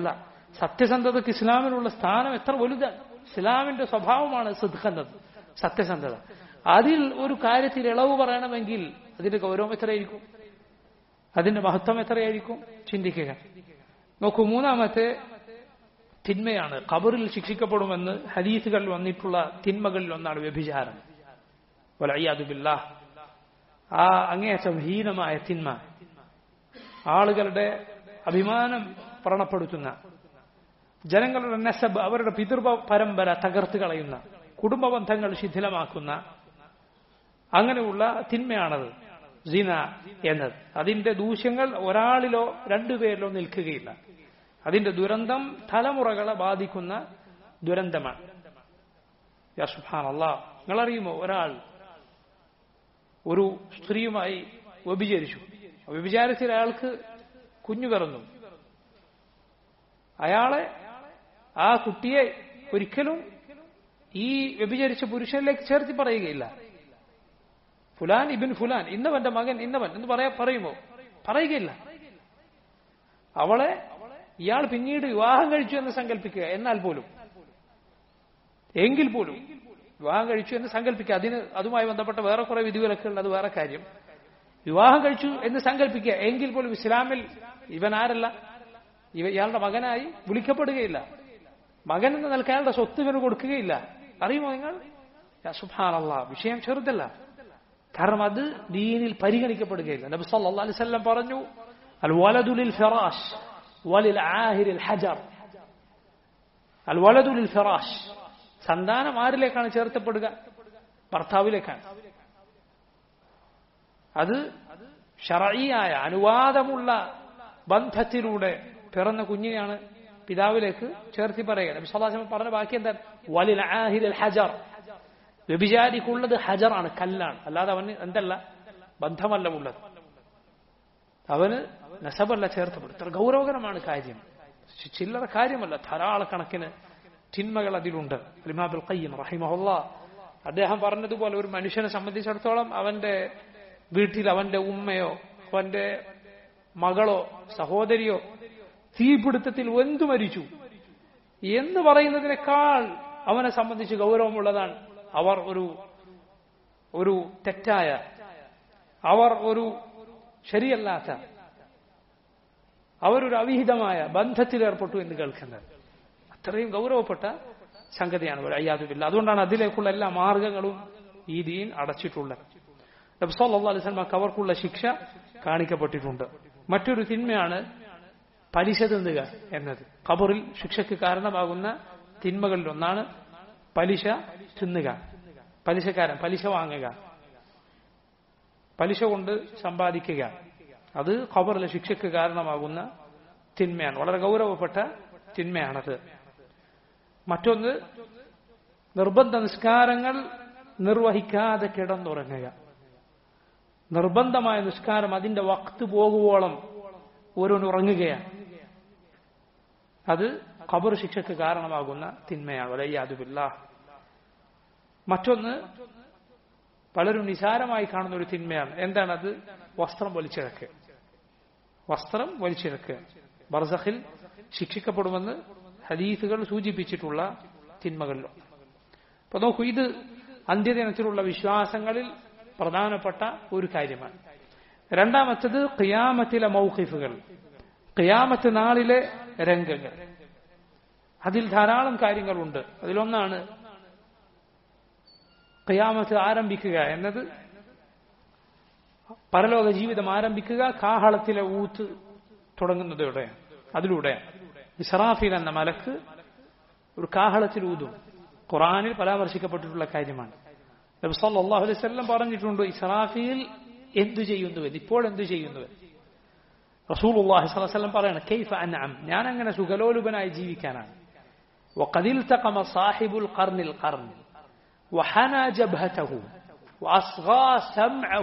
സത്യസന്ധതയ്ക്ക് ഇസ്ലാമിലുള്ള സ്ഥാനം എത്ര വലുതാണ് ഇസ്ലാമിന്റെ സ്വഭാവമാണ് സിദ്ഖെന്നത് സത്യസന്ധത അതിൽ ഒരു കാര്യത്തിൽ ഇളവ് പറയണമെങ്കിൽ അതിന്റെ ഗൗരവം എത്രയായിരിക്കും അതിന്റെ മഹത്വം എത്രയായിരിക്കും ചിന്തിക്കുക നോക്കൂ മൂന്നാമത്തെ തിന്മയാണ് ഖബറിൽ ശിക്ഷിക്കപ്പെടുമെന്ന് ഹദീസുകളിൽ വന്നിട്ടുള്ള തിന്മകളിൽ ഒന്നാണ് വ്യഭിചാരം വലയ്യാദുബില്ലാ ആ അങ്ങേയറ്റം ഹീനമായ തിന്മ ആളുകളുടെ അഭിമാനം വ്രണപ്പെടുത്തുന്ന ജനങ്ങളുടെ നെസബ് അവരുടെ പിതൃ പരമ്പര തകർത്ത് കളയുന്ന കുടുംബ ബന്ധങ്ങൾ ശിഥിലമാക്കുന്ന അങ്ങനെയുള്ള തിന്മയാണത് സിന എന്നത് അതിന്റെ ദൂഷ്യങ്ങൾ ഒരാളിലോ രണ്ടുപേരിലോ നിൽക്കുകയില്ല അതിന്റെ ദുരന്തം തലമുറകളെ ബാധിക്കുന്ന ദുരന്തമാണ് യാസുഹാനല്ലാ നിങ്ങളറിയുമോ ഒരാൾ ഒരു സ്ത്രീയുമായി വ്യഭിചരിച്ചു വ്യഭിചാരത്തിൽ അയാൾക്ക് കുഞ്ഞു പിറന്നു അയാളെ ആ കുട്ടിയെ ഒരിക്കലും ഈ വ്യഭിചരിച്ച പുരുഷനിലേക്ക് ചേർത്തി പറയുകയില്ല ഫുലാൻ ഇബിൻ ഫുലാൻ ഇന്നവന്റെ മകൻ ഇന്നവൻ എന്ന് പറയാ പറയുമോ പറയുകയില്ല അവളെ ഇയാൾ പിന്നീട് വിവാഹം കഴിച്ചു എന്ന് സങ്കല്പിക്കുക എന്നാൽ പോലും എങ്കിൽ പോലും വിവാഹം കഴിച്ചു എന്ന് സങ്കല്പിക്കുക അതിന് അതുമായി ബന്ധപ്പെട്ട വേറെ കുറെ വിധിവിലക്കുകൾ അത് വേറെ കാര്യം വിവാഹം കഴിച്ചു എന്ന് സങ്കല്പിക്കുക എങ്കിൽ പോലും ഇസ്ലാമിൽ ഇവൻ ആരല്ല ഇവ ഇയാളുടെ മകനായി വിളിക്കപ്പെടുകയില്ല മകൻ എന്ന നിലക്ക് അയാളുടെ സ്വത്ത് ഇവന് കൊടുക്കുകയില്ല അറിയുമോ നിങ്ങൾ സുഭാനല്ല വിഷയം ചെറുതല്ല കാരണം അത് ദീനിൽ പരിഗണിക്കപ്പെടുകയില്ല നബി സല്ലല്ലാഹു അലൈഹി വസല്ലം പറഞ്ഞു അൽ വലദുലിൽ ഫിറാഷ് വലിൽ ആഹിരിൽ ഹജർ അൽ വലദുലിൽ ഫിറാഷ് സന്താനം ആരിലേക്കാണ് ചേർത്തപ്പെടുക ഭർത്താവിലേക്കാണ് അത് ഷറയിയായ അനുവാദമുള്ള ബന്ധത്തിലൂടെ പിറന്ന കുഞ്ഞിനെയാണ് പിതാവിലേക്ക് ചേർത്തി പറയുക നബി സല്ലാസ്ലം പറഞ്ഞ ബാക്കി എന്താണ് വലിൽ ആഹിരിൽ ഹജർ വ്യഭിചാരിക്കുള്ളത് ഹജറാണ് കല്ലാണ് അല്ലാതെ അവന് എന്തല്ല ബന്ധമല്ല ഉള്ളത് അവന് നസബല്ല ചേർത്തപ്പെടും ഇത്ര ഗൗരവകരമാണ് കാര്യം ചില്ലറ കാര്യമല്ല ധാരാളക്കണക്കിന് തിന്മകൾ അതിലുണ്ട് ഇമാബുൽ ഖയ്യം റഹിമഹുല്ല അദ്ദേഹം പറഞ്ഞതുപോലെ ഒരു മനുഷ്യനെ സംബന്ധിച്ചിടത്തോളം അവന്റെ വീട്ടിൽ അവന്റെ ഉമ്മയോ അവന്റെ മകളോ സഹോദരിയോ തീപിടുത്തത്തിൽ വെന്തു മരിച്ചു എന്ന് പറയുന്നതിനേക്കാൾ അവനെ സംബന്ധിച്ച് ഗൗരവമുള്ളതാണ് അവർ ഒരു ഒരു തെറ്റായ അവർ ഒരു ശരിയല്ലാത്ത അവരൊരു അവിഹിതമായ ബന്ധത്തിലേർപ്പെട്ടു എന്ന് കേൾക്കുന്നത് അത്രയും ഗൗരവപ്പെട്ട സംഗതിയാണ് ഒരു അയ്യാതുമില്ല അതുകൊണ്ടാണ് അതിലേക്കുള്ള എല്ലാ മാർഗങ്ങളും ഈ ദീൻ അടച്ചിട്ടുള്ളത് നബ്സല്ലാ അലിസ്ലാമക്ക് അവർക്കുള്ള ശിക്ഷ കാണിക്കപ്പെട്ടിട്ടുണ്ട് മറ്റൊരു തിന്മയാണ് പലിശ തിന്നുക എന്നത് ഖബറിൽ ശിക്ഷയ്ക്ക് കാരണമാകുന്ന തിന്മകളിൽ ഒന്നാണ് പലിശ തിന്നുക പലിശക്കാരൻ പലിശ വാങ്ങുക പലിശ കൊണ്ട് സമ്പാദിക്കുക അത് ഖബറിലെ ശിക്ഷയ്ക്ക് കാരണമാകുന്ന തിന്മയാണ് വളരെ ഗൗരവപ്പെട്ട തിന്മയാണത് മറ്റൊന്ന് നിർബന്ധ നിസ്കാരങ്ങൾ നിർവഹിക്കാതെ കിടന്നുറങ്ങുക നിർബന്ധമായ നിസ്കാരം അതിന്റെ വക്ത് പോകുവോളം ഓരോന്ന് ഉറങ്ങുകയാണ് അത് ഖബർ ശിക്ഷയ്ക്ക് കാരണമാകുന്ന തിന്മയാണ് വലയ്യാതുമില്ല മറ്റൊന്ന് പലരും നിസാരമായി കാണുന്ന ഒരു തിന്മയാണ് എന്താണ് അത് വസ്ത്രം വലിച്ചിഴക്കുക വസ്ത്രം വലിച്ചിഴക്കുക ബർസഖിൽ ശിക്ഷിക്കപ്പെടുമെന്ന് ഹദീസുകൾ സൂചിപ്പിച്ചിട്ടുള്ള തിന്മകളിലും അപ്പൊ നോക്കൂ ഇത് അന്ത്യദിനത്തിലുള്ള വിശ്വാസങ്ങളിൽ പ്രധാനപ്പെട്ട ഒരു കാര്യമാണ് രണ്ടാമത്തത് ഖിയാമത്തിലെ മൗഖിഫുകൾ ഖിയാമത്ത് നാളിലെ രംഗങ്ങൾ അതിൽ ധാരാളം കാര്യങ്ങളുണ്ട് അതിലൊന്നാണ് ഖിയാമത്ത് ആരംഭിക്കുക എന്നത് പരലോക ജീവിതം ആരംഭിക്കുക കാഹളത്തിലെ ഊത്ത് തുടങ്ങുന്നതോടെ അതിലൂടെ ഇസ്രാഫിൽ എന്ന മലക്ക് ഒരു കാഹളത്തിൽ ഊതും ഖുറാനിൽ പരാമർശിക്കപ്പെട്ടിട്ടുള്ള കാര്യമാണ് നബി സല്ലല്ലാഹു അലൈഹി വസല്ലം പറഞ്ഞിട്ടുണ്ട് ഇസ്രാഫിൽ എന്തു ചെയ്യുന്നുവെന്ന് ഇപ്പോൾ എന്തു ചെയ്യുന്നുവെന്ന് റസൂലുള്ളാഹി സ്വല്ലല്ലാഹു അലൈഹി വസല്ലം പറയണം കൈഫ അൻഅം ഞാൻ അങ്ങനെ സുഖലോലുപനായി ജീവിക്കാനാണ് وقد التقم صاحب القرن القرن وحنى جبهته وأصغى سمعه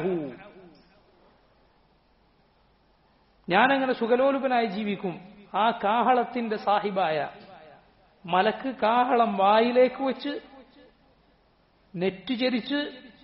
ഞാനങ്ങനെ സുഖലോലുപനായി ജീവിക്കും ആ കാഹളത്തിന്റെ സാഹിബായ മലക്ക് കാഹളം വായിലേക്ക് വെച്ച് നെറ്റുചരിച്ച്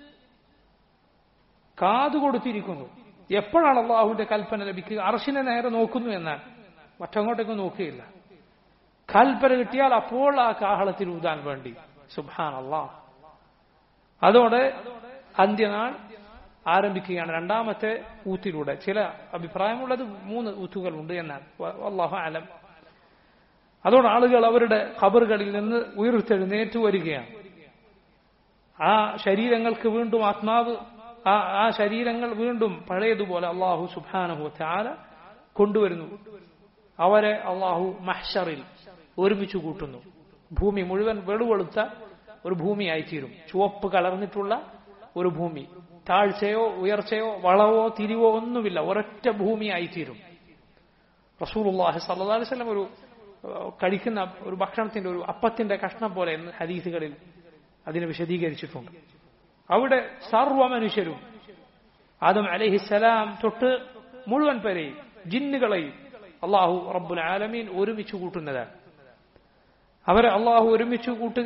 കാതു കൊടുത്തിരിക്കുന്നു എപ്പോഴാണ് അള്ളാഹുവിന്റെ കൽപ്പന ലഭിക്കുക അർഷിനെ നേരെ നോക്കുന്നു എന്നാൽ മറ്റങ്ങോട്ടേക്ക് നോക്കുകയില്ല കൽപ്പന കിട്ടിയാൽ അപ്പോൾ ആ കാഹളത്തിൽ ഊതാൻ വേണ്ടി സുബാൻ അള്ളാഹ് അതോടെ അന്ത്യനാൾ ആരംഭിക്കുകയാണ് രണ്ടാമത്തെ ഊത്തിലൂടെ ചില അഭിപ്രായമുള്ളത് മൂന്ന് ഊത്തുകളുണ്ട് എന്നാണ് അള്ളാഹു അലം അതോടെ ആളുകൾ അവരുടെ ഖബറുകളിൽ നിന്ന് ഉയർത്തെഴുന്നേറ്റ് വരികയാണ് ആ ശരീരങ്ങൾക്ക് വീണ്ടും ആത്മാവ് ആ ആ ശരീരങ്ങൾ വീണ്ടും പഴയതുപോലെ അള്ളാഹു സുബാനഹു ചാല കൊണ്ടുവരുന്നു അവരെ അള്ളാഹു മഹ്ഷറിൽ ഒരുമിച്ച് കൂട്ടുന്നു ഭൂമി മുഴുവൻ വെളുവെളുത്ത ഒരു ഭൂമിയായിത്തീരും ചുവപ്പ് കലർന്നിട്ടുള്ള ഒരു ഭൂമി താഴ്ചയോ ഉയർച്ചയോ വളവോ തിരിവോ ഒന്നുമില്ല ഒരൊറ്റ ഭൂമിയായിത്തീരും റസൂലുള്ളാഹി സല്ലല്ലാഹു അലൈഹി വസല്ലം ഒരു കഴിക്കുന്ന ഒരു ഭക്ഷണത്തിന്റെ ഒരു അപ്പത്തിന്റെ കഷ്ണം പോലെ എന്ന് ഹദീസുകളിൽ അതിനെ വിശദീകരിച്ചിട്ടുണ്ട് അവിടെ സർവ മനുഷ്യരും ആദം അലഹിസലാം തൊട്ട് മുഴുവൻ പേരെയും ജിന്നുകളെയും അള്ളാഹു റബ്ബുൽ ആലമീൻ ഒരുമിച്ച് കൂട്ടുന്നതാണ് അവരെ അള്ളാഹു ഒരുമിച്ച് കൂട്ടുക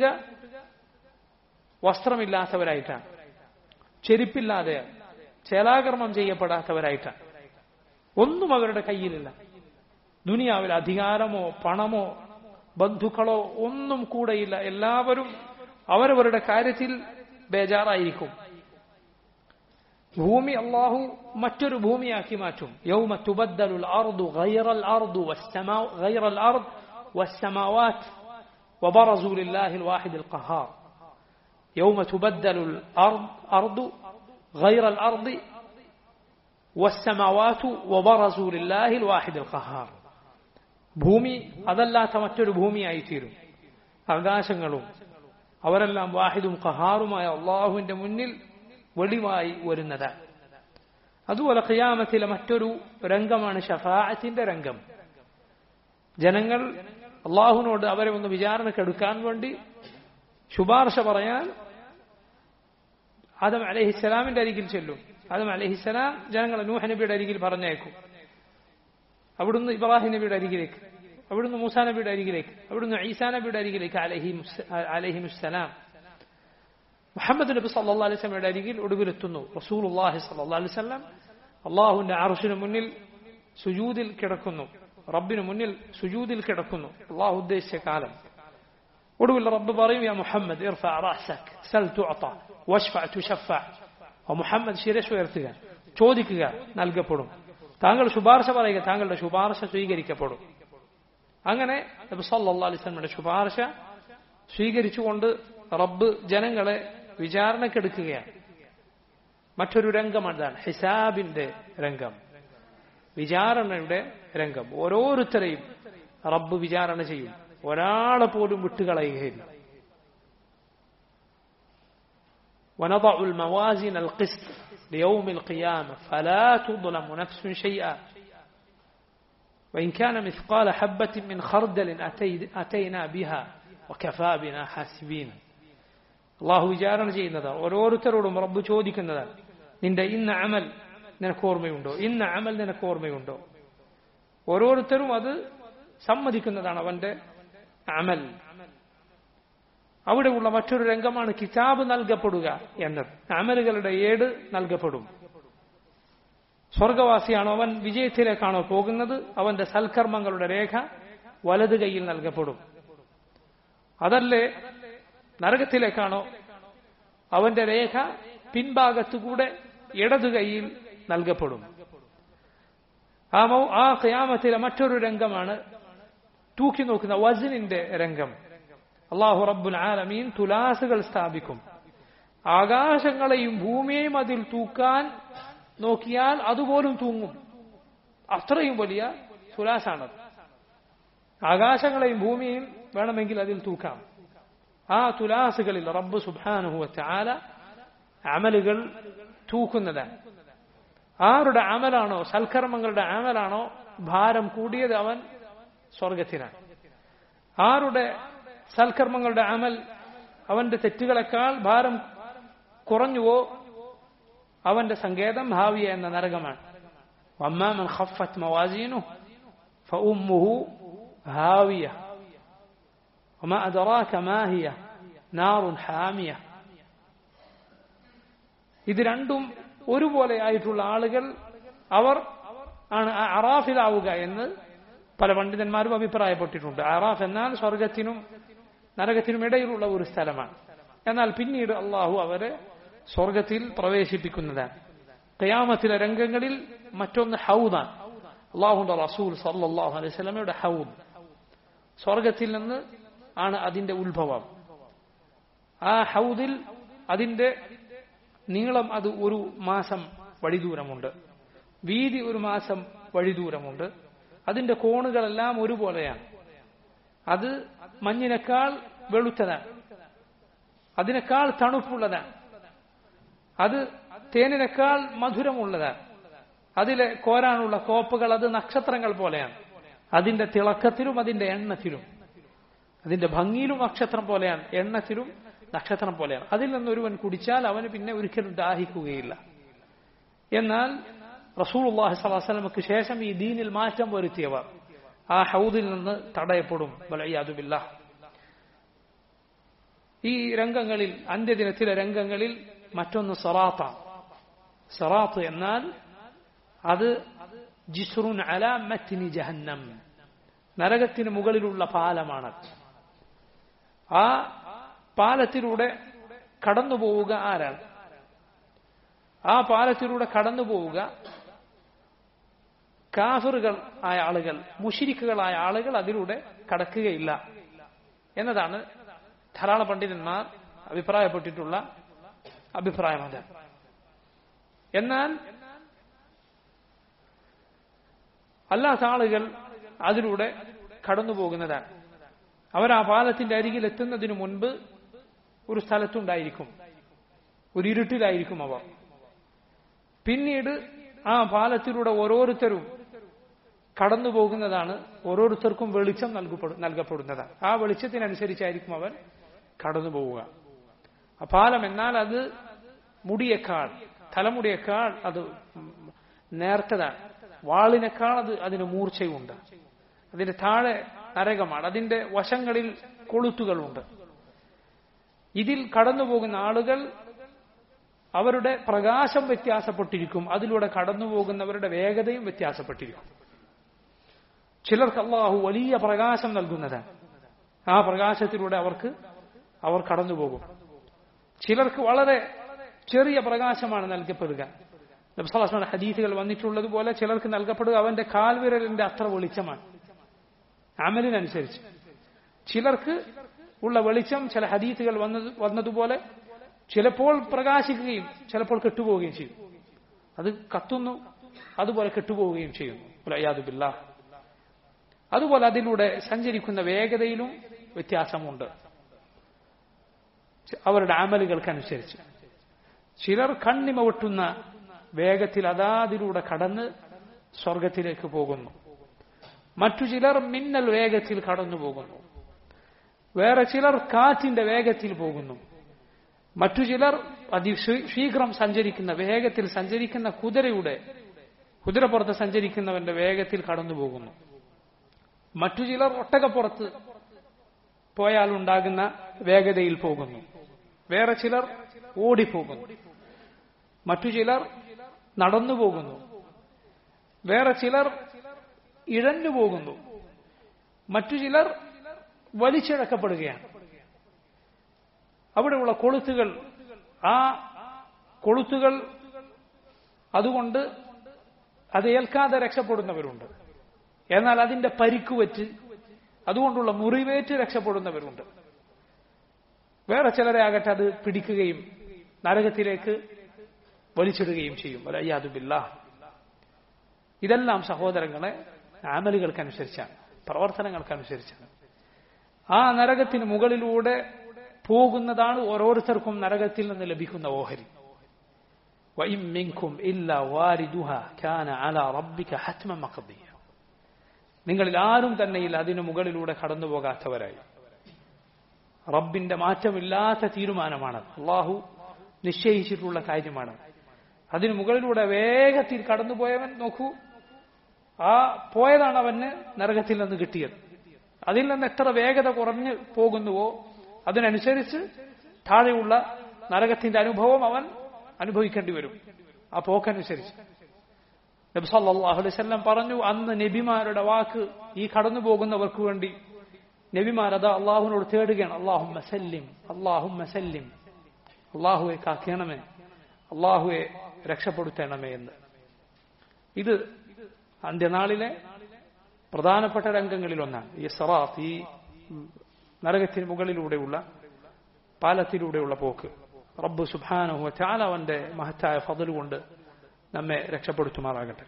വസ്ത്രമില്ലാത്തവരായിട്ടാണ് ചെരുപ്പില്ലാതെ ചേലാകർമ്മം ചെയ്യപ്പെടാത്തവരായിട്ടാണ് ഒന്നും അവരുടെ കയ്യിലില്ല ദുനിയാവിൽ അധികാരമോ പണമോ ബന്ധുക്കളോ ഒന്നും കൂടെയില്ല എല്ലാവരും അവരവരുടെ കാര്യത്തിൽ ബേജാറായിരിക്കും ഭൂമി അള്ളാഹു മറ്റൊരു ഭൂമിയാക്കി മാറ്റും യൗമ തുബദ്ദലുൽ അർദു ഗൈറൽ അർദു ഗൈറൽ അർദ് والسماوات وبرزوا لله الواحد القهار يوم تبدل الأرض أرض غير الأرض والسماوات وبرزوا لله الواحد القهار ഭൂമി അതല്ലാത്ത മറ്റൊരു ഭൂമിയായി തീരും ആകാശങ്ങളും അവരെല്ലാം വാഹിദും ഖഹാറുമായ അള്ളാഹുവിന്റെ മുന്നിൽ വെളിവായി വരുന്നതാണ് അതുപോലെ ഖിയാമത്തിലെ മറ്റൊരു രംഗമാണ് ഷഫാഅത്തിന്റെ രംഗം ജനങ്ങൾ അള്ളാഹുവിനോട് അവരെ ഒന്ന് വിചാരണക്കെടുക്കാൻ വേണ്ടി ശുപാർശ പറയാൻ ആദം അലഹിസ്സലാമിന്റെ അരികിൽ ചെല്ലും ആദം അലഹിസ്സലാം ജനങ്ങളെ നൂഹ നബിയുടെ അരികിൽ പറഞ്ഞേക്കും അവിടുന്ന് ഇബ്രാഹിം നബിയുടെ അരികിലേക്ക് അവിടുന്ന് മൂസാ നബിയുടെ അരികിലേക്ക് അവിടുന്ന് ഈസാ നബിയുടെ അരികിലേക്ക് അലഹിമുസ്സലാം മുഹമ്മദ് നബി സല്ലാ അലൈഹി സ്വലമയുടെ അരികിൽ ഒടുവിലെത്തുന്നു റസൂൽ അള്ളാഹി സല്ലാ അലൈഹി സ്വലം അള്ളാഹുവിന്റെ അർഷിന് മുന്നിൽ സുജൂദിൽ കിടക്കുന്നു റബ്ബിന് മുന്നിൽ സുജൂദിൽ കിടക്കുന്നു അള്ളാഹു ഉദ്ദേശിച്ച കാലം ഒടുവിൽ റബ്ബ് പറയും യാ മുഹമ്മദ് ഇർഫഅ റഅസക് സൽ തുഅത വഷ്ഫഅ തുശഫഅ മുഹമ്മദ് ശിരസ് ഉയർത്തുക ചോദിക്കുക നൽകപ്പെടും താങ്കൾ ശുപാർശ പറയുക താങ്കളുടെ ശുപാർശ സ്വീകരിക്കപ്പെടും അങ്ങനെ നബി സല്ലല്ലാഹു അലൈഹി വസല്ലമയുടെ ശുപാർശ സ്വീകരിച്ചുകൊണ്ട് റബ്ബ് ജനങ്ങളെ വിചാരണക്കെടുക്കുകയാണ് മറ്റൊരു രംഗം അതാണ് ഹിസാബിന്റെ രംഗം വിചാരണയുടെ രംഗം ഓരോരുത്തരെയും റബ്ബ് വിചാരണ ചെയ്യും ഒരാളെ പോലും വിട്ടുകളയുകയില്ല ونضع الموازين القسط ليوم القيامة فلا تظلم نفس شيئا وإن كان مثقال حبة من خردل أتينا بها وكفى بنا حاسبين അള്ളാഹു വിചാരണ ചെയ്യുന്നതാണ് ഓരോരുത്തരോടും റബ്ബ് ചോദിക്കുന്നതാണ് നിന്റെ ഇന്ന അമൽ നിനക്ക് ഓർമ്മയുണ്ടോ ഇന്ന അമൽ നിനക്ക് ഓർമ്മയുണ്ടോ ഓരോരുത്തരും അത് സമ്മതിക്കുന്നതാണ് അവന്റെ അമൽ അവിടെയുള്ള മറ്റൊരു രംഗമാണ് കിതാബ് നൽകപ്പെടുക എന്നത് അമലുകളുടെ ഏട് നൽകപ്പെടും സ്വർഗവാസിയാണോ അവൻ വിജയത്തിലേക്കാണോ പോകുന്നത് അവന്റെ സൽക്കർമ്മങ്ങളുടെ രേഖ വലത് കൈയിൽ നൽകപ്പെടും അതല്ലേ നരകത്തിലേക്കാണോ അവന്റെ രേഖ പിൻഭാഗത്തുകൂടെ ഇടതു കൈയിൽ നൽകപ്പെടും ആ മൗ ആ ഖിയാമത്തിലെ മറ്റൊരു രംഗമാണ് തൂക്കി നോക്കുന്ന വസിനിന്റെ രംഗം അള്ളാഹു റബ്ബുൽ ആലമീൻ തുലാസുകൾ സ്ഥാപിക്കും ആകാശങ്ങളെയും ഭൂമിയെയും അതിൽ തൂക്കാൻ നോക്കിയാൽ അതുപോലും തൂങ്ങും അത്രയും വലിയ തുലാസാണത് ആകാശങ്ങളെയും ഭൂമിയെയും വേണമെങ്കിൽ അതിൽ തൂക്കാം ആ തുലാസുകളിൽ റബ്ബ് സുബാനുഹുവറ്റ ആല അമലുകൾ തൂക്കുന്നതാണ് ആരുടെ അമലാണോ സൽക്കർമ്മങ്ങളുടെ അമലാണോ ഭാരം കൂടിയത് അവൻ സ്വർഗത്തിനാണ് ആരുടെ സൽക്കർമ്മങ്ങളുടെ അമൽ അവന്റെ തെറ്റുകളെക്കാൾ ഭാരം കുറഞ്ഞുവോ അവന്റെ സങ്കേതം ഭാവിയ എന്ന നരകമാണ് വമ്മാമൻ ഖഫത്ത് മവാസീനു ഫഉമ്മുഹു ഹാവിയ وما أدراك ما هي نار حامية ഇത് രണ്ടും ഒരുപോലെ ആയിട്ടുള്ള ആളുകൾ അവർ ആണ് അറാഫിലാവുക എന്ന് പല പണ്ഡിതന്മാരും അഭിപ്രായപ്പെട്ടിട്ടുണ്ട് ആറാഫ് എന്നാൽ സ്വർഗത്തിനും നരകത്തിനും ഇടയിലുള്ള ഒരു സ്ഥലമാണ് എന്നാൽ പിന്നീട് അള്ളാഹു അവരെ സ്വർഗത്തിൽ പ്രവേശിപ്പിക്കുന്നതാണ് കയാമത്തിലെ രംഗങ്ങളിൽ മറ്റൊന്ന് ഹൗദാണ് അള്ളാഹുന്റെ റസൂൽ സല്ലാഹു അലൈഹി സ്വലമയുടെ ഹൗദ് സ്വർഗത്തിൽ നിന്ന് ആണ് അതിന്റെ ഉത്ഭവം ആ ഹൗദിൽ അതിന്റെ നീളം അത് ഒരു മാസം വഴിദൂരമുണ്ട് വീതി ഒരു മാസം വഴിദൂരമുണ്ട് അതിന്റെ കോണുകളെല്ലാം ഒരുപോലെയാണ് അത് മഞ്ഞിനേക്കാൾ വെളുത്തതാണ് അതിനേക്കാൾ തണുപ്പുള്ളതാണ് അത് തേനിനേക്കാൾ മധുരമുള്ളതാണ് അതിലെ കോരാനുള്ള കോപ്പുകൾ അത് നക്ഷത്രങ്ങൾ പോലെയാണ് അതിന്റെ തിളക്കത്തിലും അതിന്റെ എണ്ണത്തിലും അതിന്റെ ഭംഗിയിലും നക്ഷത്രം പോലെയാണ് എണ്ണത്തിലും നക്ഷത്രം പോലെയാണ് അതിൽ നിന്ന് ഒരുവൻ കുടിച്ചാൽ അവന് പിന്നെ ഒരിക്കലും ദാഹിക്കുകയില്ല എന്നാൽ റസൂൽ അള്ളാഹി സ്വലാസ്ലമക്ക് ശേഷം ഈ ദീനിൽ മാറ്റം വരുത്തിയവർ ആ ഹൗദിൽ നിന്ന് തടയപ്പെടും ബലയ്യാതുമില്ല ഈ രംഗങ്ങളിൽ അന്ത്യദിനത്തിലെ രംഗങ്ങളിൽ മറ്റൊന്ന് സറാത്താണ് സറാത്ത് എന്നാൽ അത് ജിസ്റുൻ അല മറ്റിനി ജഹന്നം നരകത്തിന് മുകളിലുള്ള പാലമാണ് ആ പാലത്തിലൂടെ കടന്നു പോവുക ആരാണ് ആ പാലത്തിലൂടെ കടന്നു പോവുക കാഫറുകൾ ആയ ആളുകൾ മുഷിരിക്കുകളായ ആളുകൾ അതിലൂടെ കടക്കുകയില്ല എന്നതാണ് ധാരാളം പണ്ഡിതന്മാർ അഭിപ്രായപ്പെട്ടിട്ടുള്ള അഭിപ്രായം അത് എന്നാൽ അല്ലാത്ത ആളുകൾ അതിലൂടെ കടന്നു പോകുന്നതാണ് അവർ ആ പാലത്തിന്റെ അരികിൽ എത്തുന്നതിനു മുൻപ് ഒരു സ്ഥലത്തുണ്ടായിരിക്കും ഒരു ഇരുട്ടിലായിരിക്കും അവർ പിന്നീട് ആ പാലത്തിലൂടെ ഓരോരുത്തരും കടന്നു പോകുന്നതാണ് ഓരോരുത്തർക്കും വെളിച്ചം നൽകപ്പെടുന്നതാണ് ആ വെളിച്ചത്തിനനുസരിച്ചായിരിക്കും അവൻ കടന്നു പോവുക ആ പാലം എന്നാൽ അത് മുടിയേക്കാൾ തലമുടിയേക്കാൾ അത് നേർത്തതാണ് വാളിനേക്കാൾ അത് അതിന് മൂർച്ചയുണ്ട് അതിന്റെ താഴെ നരകമാണ് അതിന്റെ വശങ്ങളിൽ കൊളുത്തുകളുണ്ട് ഇതിൽ കടന്നു പോകുന്ന ആളുകൾ അവരുടെ പ്രകാശം വ്യത്യാസപ്പെട്ടിരിക്കും അതിലൂടെ കടന്നു പോകുന്നവരുടെ വേഗതയും വ്യത്യാസപ്പെട്ടിരിക്കും ചിലർക്ക് അള്ളാഹു വലിയ പ്രകാശം നൽകുന്നതാണ് ആ പ്രകാശത്തിലൂടെ അവർക്ക് അവർ കടന്നു പോകും ചിലർക്ക് വളരെ ചെറിയ പ്രകാശമാണ് നൽകപ്പെടുക നബ്സലാസ്മയുടെ ഹദീസുകൾ വന്നിട്ടുള്ളതുപോലെ ചിലർക്ക് നൽകപ്പെടുക അവന്റെ കാൽവിരലിന്റെ അത്ര വെളിച്ചമാണ് അമലിനനുസരിച്ച് ചിലർക്ക് ഉള്ള വെളിച്ചം ചില ഹദീസുകൾ വന്നത് വന്നതുപോലെ ചിലപ്പോൾ പ്രകാശിക്കുകയും ചിലപ്പോൾ കെട്ടുപോവുകയും ചെയ്യും അത് കത്തുന്നു അതുപോലെ കെട്ടുപോവുകയും ചെയ്യുന്നു അയ്യാദുബില്ല അതുപോലെ അതിലൂടെ സഞ്ചരിക്കുന്ന വേഗതയിലും വ്യത്യാസമുണ്ട് അവരുടെ അമലുകൾക്കനുസരിച്ച് ചിലർ കണ്ണിമ വെട്ടുന്ന വേഗത്തിൽ അതാതിലൂടെ കടന്ന് സ്വർഗത്തിലേക്ക് പോകുന്നു മറ്റു ചിലർ മിന്നൽ വേഗത്തിൽ കടന്നു പോകുന്നു വേറെ ചിലർ കാറ്റിന്റെ വേഗത്തിൽ പോകുന്നു മറ്റു ചിലർ അതിശീഘ്രം സഞ്ചരിക്കുന്ന വേഗത്തിൽ സഞ്ചരിക്കുന്ന കുതിരയുടെ കുതിരപ്പുറത്ത് സഞ്ചരിക്കുന്നവന്റെ വേഗത്തിൽ കടന്നു പോകുന്നു മറ്റു ചിലർ ഒട്ടകപ്പുറത്ത് പോയാൽ ഉണ്ടാകുന്ന വേഗതയിൽ പോകുന്നു വേറെ ചിലർ ഓടിപ്പോകുന്നു മറ്റു ചിലർ നടന്നു പോകുന്നു വേറെ ചിലർ ഇഴഞ്ഞു പോകുന്നു മറ്റു ചിലർ വലിച്ചിഴക്കപ്പെടുകയാണ് അവിടെയുള്ള കൊളുത്തുകൾ ആ കൊളുത്തുകൾ അതുകൊണ്ട് അത് ഏൽക്കാതെ രക്ഷപ്പെടുന്നവരുണ്ട് എന്നാൽ അതിന്റെ പരിക്കുവറ്റ് അതുകൊണ്ടുള്ള മുറിവേറ്റ് രക്ഷപ്പെടുന്നവരുണ്ട് വേറെ ചിലരെ ആകട്ടെ അത് പിടിക്കുകയും നരകത്തിലേക്ക് വലിച്ചിടുകയും ചെയ്യും അയ്യാതുബില്ല ഇതെല്ലാം സഹോദരങ്ങളെ ആമലുകൾക്കനുസരിച്ചാണ് പ്രവർത്തനങ്ങൾക്കനുസരിച്ചാണ് ആ നരകത്തിന് മുകളിലൂടെ പോകുന്നതാണ് ഓരോരുത്തർക്കും നരകത്തിൽ നിന്ന് ലഭിക്കുന്ന ഓഹരി നിങ്ങളിൽ ആരും തന്നെയില്ല അതിനു മുകളിലൂടെ കടന്നു പോകാത്തവരായി റബ്ബിന്റെ മാറ്റമില്ലാത്ത തീരുമാനമാണ് അള്ളാഹു നിശ്ചയിച്ചിട്ടുള്ള കാര്യമാണ് അതിനു മുകളിലൂടെ വേഗത്തിൽ കടന്നുപോയവൻ നോക്കൂ ആ പോയതാണ് അവന് നരകത്തിൽ നിന്ന് കിട്ടിയത് അതിൽ നിന്ന് എത്ര വേഗത കുറഞ്ഞു പോകുന്നുവോ അതിനനുസരിച്ച് താഴെയുള്ള നരകത്തിന്റെ അനുഭവം അവൻ അനുഭവിക്കേണ്ടി വരും ആ പോക്കനുസരിച്ച് നബി സല്ലല്ലാഹു അലൈഹി വസല്ലം പറഞ്ഞു അന്ന് നബിമാരുടെ വാക്ക് ഈ കടന്നു പോകുന്നവർക്ക് വേണ്ടി നബിമാർ അതാ അള്ളാഹുവിനോട് തേടുകയാണ് അള്ളാഹു മസല്ലിം അള്ളാഹു മസല്ലിം അള്ളാഹുവെ കാക്കണമേ അള്ളാഹുവെ രക്ഷപ്പെടുത്തണമേ എന്ന് ഇത് അന്ത്യനാളിലെ പ്രധാനപ്പെട്ട രംഗങ്ങളിൽ ഒന്നാണ് ഈ സറാത്ത് ഈ നരകത്തിന് മുകളിലൂടെയുള്ള പാലത്തിലൂടെയുള്ള പോക്ക് റബ്ബ് സുബാനുഹു ചാല അവന്റെ മഹത്തായ ഫതൽ കൊണ്ട് നമ്മെ രക്ഷപ്പെടുത്തുമാറാകട്ടെ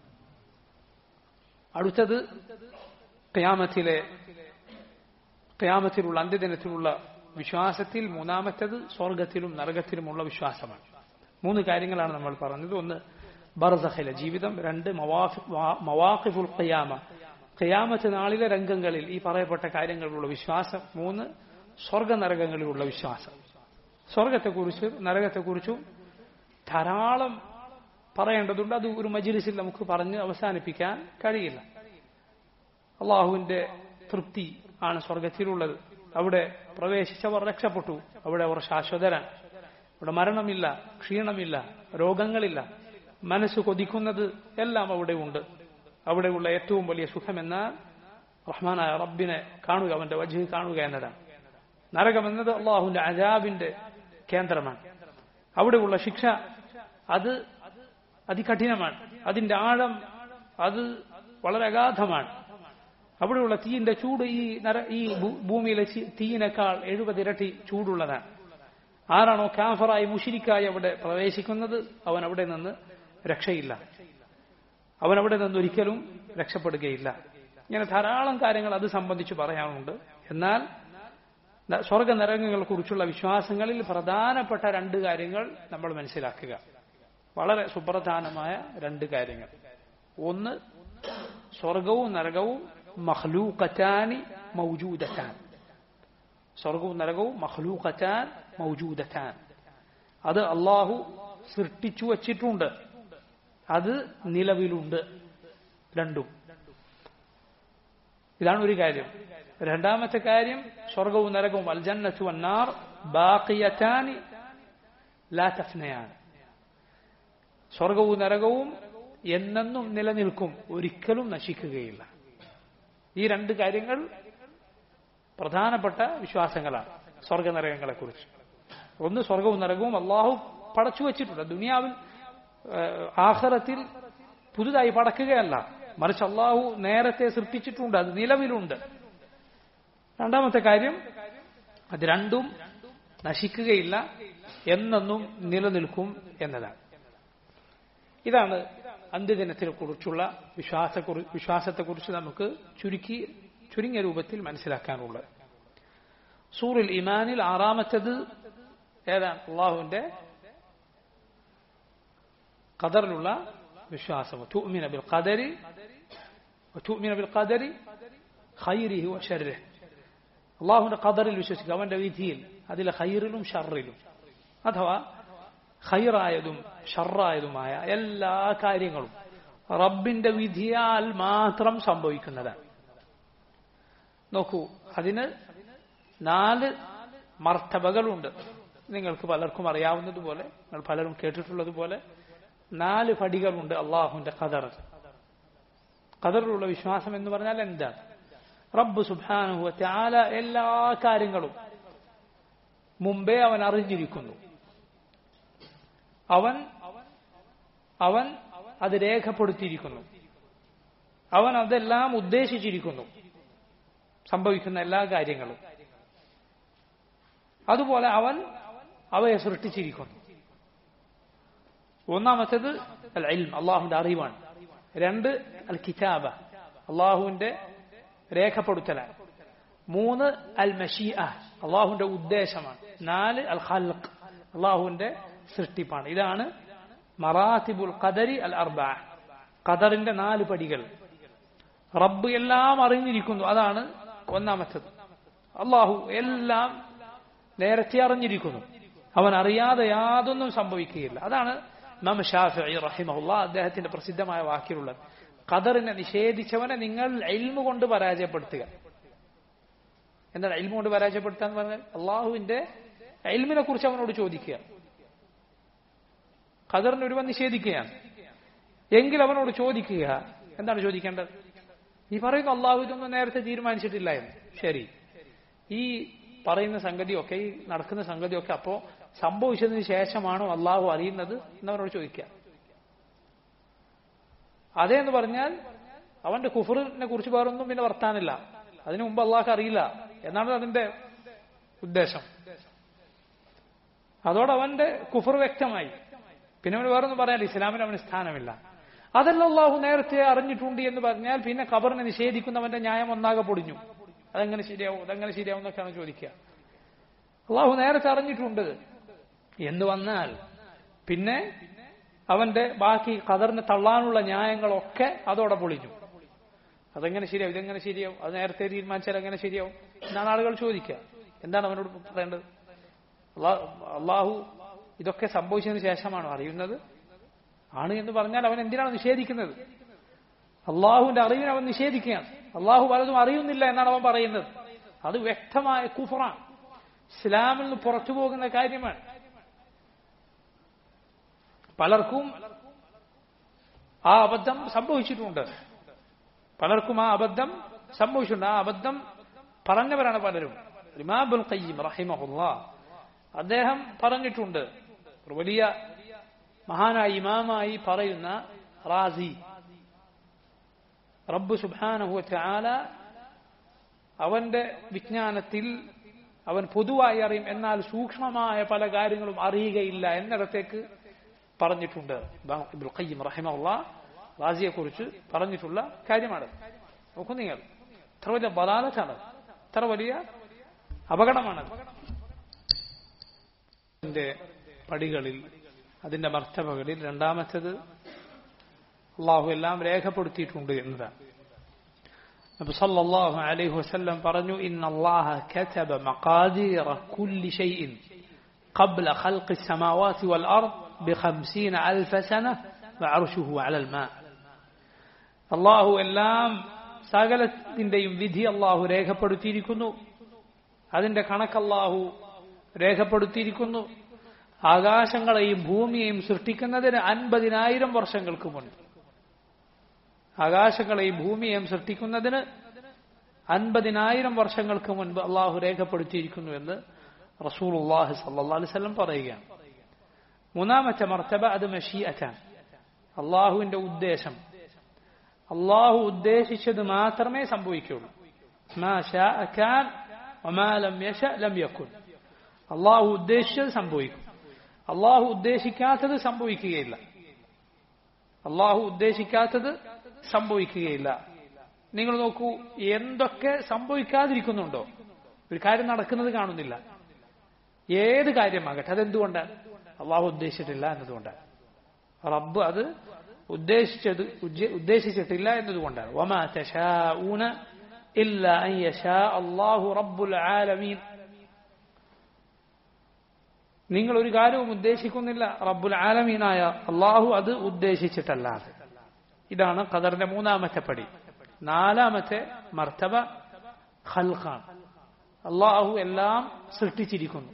അടുത്തത് ക്യാമത്തിലെ ക്യാമത്തിലുള്ള അന്ത്യദിനത്തിലുള്ള വിശ്വാസത്തിൽ മൂന്നാമത്തേത് സ്വർഗത്തിലും നരകത്തിലുമുള്ള വിശ്വാസമാണ് മൂന്ന് കാര്യങ്ങളാണ് നമ്മൾ പറഞ്ഞത് ഒന്ന് ബർസഖിലെ ജീവിതം രണ്ട് മവാഖിഫുൽ ഖിയാമ ഖിയാമത്ത് നാളിലെ രംഗങ്ങളിൽ ഈ പറയപ്പെട്ട കാര്യങ്ങളിലുള്ള വിശ്വാസം മൂന്ന് സ്വർഗ നരകങ്ങളിലുള്ള വിശ്വാസം സ്വർഗത്തെക്കുറിച്ച് നരകത്തെക്കുറിച്ചും ധാരാളം പറയേണ്ടതുണ്ട് അത് ഒരു മജിലിസിൽ നമുക്ക് പറഞ്ഞ് അവസാനിപ്പിക്കാൻ കഴിയില്ല അള്ളാഹുവിന്റെ തൃപ്തി ആണ് സ്വർഗത്തിലുള്ളത് അവിടെ പ്രവേശിച്ചവർ രക്ഷപ്പെട്ടു അവിടെ അവർ ശാശ്വതരാണ് അവിടെ മരണമില്ല ക്ഷീണമില്ല രോഗങ്ങളില്ല മനസ്സ് കൊതിക്കുന്നത് എല്ലാം അവിടെ ഉണ്ട് അവിടെയുള്ള ഏറ്റവും വലിയ സുഖമെന്നാൽ റഹ്മാനായ റബ്ബിനെ കാണുക അവന്റെ വജ് കാണുക എന്നതാണ് നരകം എന്നത് അള്ളാഹുവിന്റെ അജാബിന്റെ കേന്ദ്രമാണ് അവിടെയുള്ള ശിക്ഷ അത് അതികഠിനമാണ് അതിന്റെ ആഴം അത് വളരെ അഗാധമാണ് അവിടെയുള്ള തീയിന്റെ ചൂട് ഈ നര ഈ ഭൂമിയിലെ തീയിനേക്കാൾ എഴുപത് ഇരട്ടി ചൂടുള്ളതാണ് ആരാണോ കാഫറായി മുഷിരിക്കായി അവിടെ പ്രവേശിക്കുന്നത് അവൻ അവിടെ നിന്ന് രക്ഷയില്ല അവൻ അവിടെ നിന്ന് ഒരിക്കലും രക്ഷപ്പെടുകയില്ല ഇങ്ങനെ ധാരാളം കാര്യങ്ങൾ അത് സംബന്ധിച്ച് പറയാനുണ്ട് എന്നാൽ സ്വർഗ നരകങ്ങളെ കുറിച്ചുള്ള വിശ്വാസങ്ങളിൽ പ്രധാനപ്പെട്ട രണ്ട് കാര്യങ്ങൾ നമ്മൾ മനസ്സിലാക്കുക വളരെ സുപ്രധാനമായ രണ്ട് കാര്യങ്ങൾ ഒന്ന് സ്വർഗവും നരകവും മഹ്ലൂഖറ്റാനി മൗജൂദറ്റാൻ സ്വർഗവും നരകവും മഹ്ലൂഖറ്റാൻ മൗജൂദറ്റാൻ അത് അള്ളാഹു സൃഷ്ടിച്ചു വച്ചിട്ടുണ്ട് അത് നിലവിലുണ്ട് രണ്ടും ഇതാണ് ഒരു കാര്യം രണ്ടാമത്തെ കാര്യം സ്വർഗവും നരകവും അൽജന്നത്തു അന്നാർ ബാക്കിയറ്റാനി ലാ തഫ്നയാണ് സ്വർഗവും നരകവും എന്നെന്നും നിലനിൽക്കും ഒരിക്കലും നശിക്കുകയില്ല ഈ രണ്ട് കാര്യങ്ങൾ പ്രധാനപ്പെട്ട വിശ്വാസങ്ങളാണ് സ്വർഗനരകങ്ങളെ കുറിച്ച് ഒന്ന് സ്വർഗവും നരകവും അള്ളാഹു പടച്ചു വച്ചിട്ടുണ്ട് ദുനിയാവിൽ ആഹ്റത്തിൽ പുതുതായി പടക്കുകയല്ല മറിച്ച് അള്ളാഹു നേരത്തെ സൃഷ്ടിച്ചിട്ടുണ്ട് അത് നിലവിലുണ്ട് രണ്ടാമത്തെ കാര്യം അത് രണ്ടും നശിക്കുകയില്ല എന്നെന്നും നിലനിൽക്കും എന്നതാണ് ഇതാണ് അന്ത്യദിനത്തിനെ കുറിച്ചുള്ള വിശ്വാസ വിശ്വാസത്തെക്കുറിച്ച് നമുക്ക് ചുരുക്കി ചുരുങ്ങിയ രൂപത്തിൽ മനസ്സിലാക്കാനുള്ളത് സൂറിൽ ഇമാനിൽ ആറാമത്തത് ഏതാണ് അള്ളാഹുവിന്റെ ഖദറിലുള്ള വിശ്വാസം തുഅ്മിന ബിൽ ഖദരി തുഅ്മിന ബിൽ ഖദരി ഖൈരിഹി വ ശർരിഹി അള്ളാഹുവിന്റെ ഖദറിൽ വിശ്വസിക്കുക അവന്റെ വിധിയിൽ അതിലെ ഖൈറിലും ഷർറിലും അഥവാ ഖൈറായതും ഷർറായതുമായ എല്ലാ കാര്യങ്ങളും റബ്ബിന്റെ വിധിയാൽ മാത്രം സംഭവിക്കുന്നതാണ് നോക്കൂ അതിന് നാല് മർത്തബകളുണ്ട് നിങ്ങൾക്ക് പലർക്കും അറിയാവുന്നതുപോലെ നിങ്ങൾ പലരും കേട്ടിട്ടുള്ളതുപോലെ നാല് പടികളുണ്ട് അള്ളാഹുവിന്റെ ഖദർ ഖദറിലുള്ള വിശ്വാസം എന്ന് പറഞ്ഞാൽ എന്താണ് റബ്ബ് സുബാനുഹു ത്യാല എല്ലാ കാര്യങ്ങളും മുമ്പേ അവൻ അറിഞ്ഞിരിക്കുന്നു അവൻ അവൻ അത് രേഖപ്പെടുത്തിയിരിക്കുന്നു അവൻ അതെല്ലാം ഉദ്ദേശിച്ചിരിക്കുന്നു സംഭവിക്കുന്ന എല്ലാ കാര്യങ്ങളും അതുപോലെ അവൻ അവയെ സൃഷ്ടിച്ചിരിക്കുന്നു ഒന്നാമത്തേത് അൽ ഇൽം അള്ളാഹുവിന്റെ അറിവാണ് രണ്ട് അൽ കിതാബ അള്ളാഹുവിന്റെ രേഖപ്പെടുത്തലാണ് മൂന്ന് അൽ മഷീഅ അള്ളാഹുവിന്റെ ഉദ്ദേശമാണ് നാല് അൽ ഖൽഖ് അള്ളാഹുവിന്റെ സൃഷ്ടിപ്പാണ് ഇതാണ് മറാത്തിബുൽ ഖദരി അൽ അർബ ഖദറിന്റെ നാല് പടികൾ റബ്ബ് എല്ലാം അറിഞ്ഞിരിക്കുന്നു അതാണ് ഒന്നാമത്തത് അള്ളാഹു എല്ലാം നേരത്തെ അറിഞ്ഞിരിക്കുന്നു അവൻ അറിയാതെ യാതൊന്നും സംഭവിക്കുകയില്ല അതാണ് ഇമാം ഷാഫി റഹിമഹുല്ല അദ്ദേഹത്തിന്റെ പ്രസിദ്ധമായ വാക്കിലുള്ളത് ഖദറിനെ നിഷേധിച്ചവനെ നിങ്ങൾ എൽമു കൊണ്ട് പരാജയപ്പെടുത്തുക എന്താണ് എൽമു കൊണ്ട് പരാജയപ്പെടുത്തുക എന്ന് പറഞ്ഞാൽ അള്ളാഹുവിന്റെ എൽമിനെ കുറിച്ച് അവനോട് ചോദിക്കുക ഖദറിന് ഒരുവൻ നിഷേധിക്കുകയാണ് എങ്കിൽ അവനോട് ചോദിക്കുക എന്താണ് ചോദിക്കേണ്ടത് ഈ പറയുന്ന അള്ളാഹു ഇതൊന്നും നേരത്തെ തീരുമാനിച്ചിട്ടില്ല എന്ന് ശരി ഈ പറയുന്ന സംഗതിയൊക്കെ ഈ നടക്കുന്ന സംഗതിയൊക്കെ അപ്പോ സംഭവിച്ചതിന് ശേഷമാണോ അള്ളാഹു അറിയുന്നത് എന്നവനോട് ചോദിക്കുക അതേ എന്ന് പറഞ്ഞാൽ അവന്റെ കുഫറിനെ കുറിച്ച് വേറൊന്നും പിന്നെ വർത്താനില്ല അതിനു മുമ്പ് അള്ളാഹ് അറിയില്ല എന്നാണ് അതിന്റെ ഉദ്ദേശം അതോടെ അവന്റെ കുഫർ വ്യക്തമായി പിന്നെ അവന് വേറൊന്നും പറയാനില്ല ഇസ്ലാമിന് അവന് സ്ഥാനമില്ല അതല്ല അള്ളാഹു നേരത്തെ അറിഞ്ഞിട്ടുണ്ട് എന്ന് പറഞ്ഞാൽ പിന്നെ ഖബറിനെ നിഷേധിക്കുന്നവന്റെ ന്യായം ഒന്നാകെ പൊടിഞ്ഞു അതെങ്ങനെ ശരിയാവും അതെങ്ങനെ ശരിയാവും എന്നൊക്കെയാണ് ചോദിക്കുക അള്ളാഹു നേരത്തെ അറിഞ്ഞിട്ടുണ്ട് എന്ന് വന്നാൽ പിന്നെ അവന്റെ ബാക്കി ഖദറിനെ തള്ളാനുള്ള ന്യായങ്ങളൊക്കെ അതോടെ പൊളിഞ്ഞു അതെങ്ങനെ ശരിയാവും ഇതെങ്ങനെ ശരിയാവും അത് നേരത്തെ തീരുമാനിച്ചാൽ എങ്ങനെ ശരിയാവും എന്നാണ് ആളുകൾ ചോദിക്കുക എന്താണ് അവനോട് പറയേണ്ടത് അള്ളാഹു ഇതൊക്കെ സംഭവിച്ചതിന് ശേഷമാണോ അറിയുന്നത് ആണ് എന്ന് പറഞ്ഞാൽ അവൻ എന്തിനാണ് നിഷേധിക്കുന്നത് അള്ളാഹുവിന്റെ അറിവിനെ അവൻ നിഷേധിക്കുകയാണ് അള്ളാഹു പലതും അറിയുന്നില്ല എന്നാണ് അവൻ പറയുന്നത് അത് വ്യക്തമായ കുഫറാണ് ഇസ്ലാമിൽ നിന്ന് പുറത്തു പോകുന്ന കാര്യമാണ് പലർക്കും ആ അബദ്ധം സംഭവിച്ചിട്ടുണ്ട് പലർക്കും ആ അബദ്ധം സംഭവിച്ചിട്ടുണ്ട് ആ അബദ്ധം പറഞ്ഞവരാണ് പലരും ഇമാബുൽ ഖയ്യിം റഹിമഹുല്ല അദ്ദേഹം പറഞ്ഞിട്ടുണ്ട് ഒരു വലിയ മഹാനായി ഇമാമായി പറയുന്ന റാസി റബ്ബ് സുബാനഹു ചാല അവന്റെ വിജ്ഞാനത്തിൽ അവൻ പൊതുവായി അറിയും എന്നാൽ സൂക്ഷ്മമായ പല കാര്യങ്ങളും അറിയുകയില്ല എന്നിടത്തേക്ക് പറഞ്ഞിട്ടുണ്ട് ഇബ്രുൽ ഖയ്യിം റഹിമുള്ള റാസിയെ കുറിച്ച് പറഞ്ഞിട്ടുള്ള കാര്യമാണ് നോക്കൂ നിങ്ങൾ ഇത്ര വലിയ ബലാലത്താണ് ഇത്ര വലിയ അപകടമാണ് അതിന്റെ പടികളിൽ അതിന്റെ മർത്തബകളിൽ രണ്ടാമത്തത് അള്ളാഹു എല്ലാം രേഖപ്പെടുത്തിയിട്ടുണ്ട് എന്നതാണ് നബി സല്ലല്ലാഹു അലൈഹി വസല്ലം പറഞ്ഞു ഇന്ന അല്ലാഹ കതബ മഖാദീറ കുല്ലി ഷൈഇൻ قبل خلق السماوات والأرض بخمسين ألف سنة وعرشه على الماء അള്ളാഹു എല്ലാം സകലത്തിന്റെയും വിധി അള്ളാഹു രേഖപ്പെടുത്തിയിരിക്കുന്നു അതിന്റെ കണക്ക് അള്ളാഹു രേഖപ്പെടുത്തിയിരിക്കുന്നു ആകാശങ്ങളെയും ഭൂമിയെയും സൃഷ്ടിക്കുന്നതിന് അൻപതിനായിരം വർഷങ്ങൾക്ക് മുൻപ് ആകാശങ്ങളെയും ഭൂമിയെയും സൃഷ്ടിക്കുന്നതിന് അൻപതിനായിരം വർഷങ്ങൾക്ക് മുൻപ് അള്ളാഹു രേഖപ്പെടുത്തിയിരിക്കുന്നു എന്ന് റസൂൽ അള്ളാഹു സല്ലാ അലിസ്ലം പറയുകയാണ് മൂന്നാമത്തെ മർത്തബ അത് മഷീഅറ്റാണ് അള്ളാഹുവിന്റെ ഉദ്ദേശം അള്ളാഹു ഉദ്ദേശിച്ചത് മാത്രമേ സംഭവിക്കുള്ളൂ അള്ളാഹു ഉദ്ദേശിച്ചത് സംഭവിക്കും അള്ളാഹു ഉദ്ദേശിക്കാത്തത് സംഭവിക്കുകയില്ല അള്ളാഹു ഉദ്ദേശിക്കാത്തത് സംഭവിക്കുകയില്ല നിങ്ങൾ നോക്കൂ എന്തൊക്കെ സംഭവിക്കാതിരിക്കുന്നുണ്ടോ ഒരു കാര്യം നടക്കുന്നത് കാണുന്നില്ല ഏത് കാര്യമാകട്ടെ അതെന്തുകൊണ്ടാണ് അള്ളാഹു ഉദ്ദേശിച്ചിട്ടില്ല എന്നതുകൊണ്ടാണ് റബ്ബ് അത് ഉദ്ദേശിച്ചത് ഉദ്ദേശിച്ചിട്ടില്ല എന്നതുകൊണ്ടാണ് വമാ തശാഊന ഇല്ല അൻ യശാ അല്ലാഹു റബ്ബുൽ ആലമീൻ നിങ്ങൾ ഒരു കാര്യവും ഉദ്ദേശിക്കുന്നില്ല റബ്ബുൽ ആലമീനായ അള്ളാഹു അത് ഉദ്ദേശിച്ചിട്ടല്ലാതെ ഇതാണ് ഖദറിന്റെ മൂന്നാമത്തെ പടി നാലാമത്തെ മർത്തബ ഖൽഖാൻ അള്ളാഹു എല്ലാം സൃഷ്ടിച്ചിരിക്കുന്നു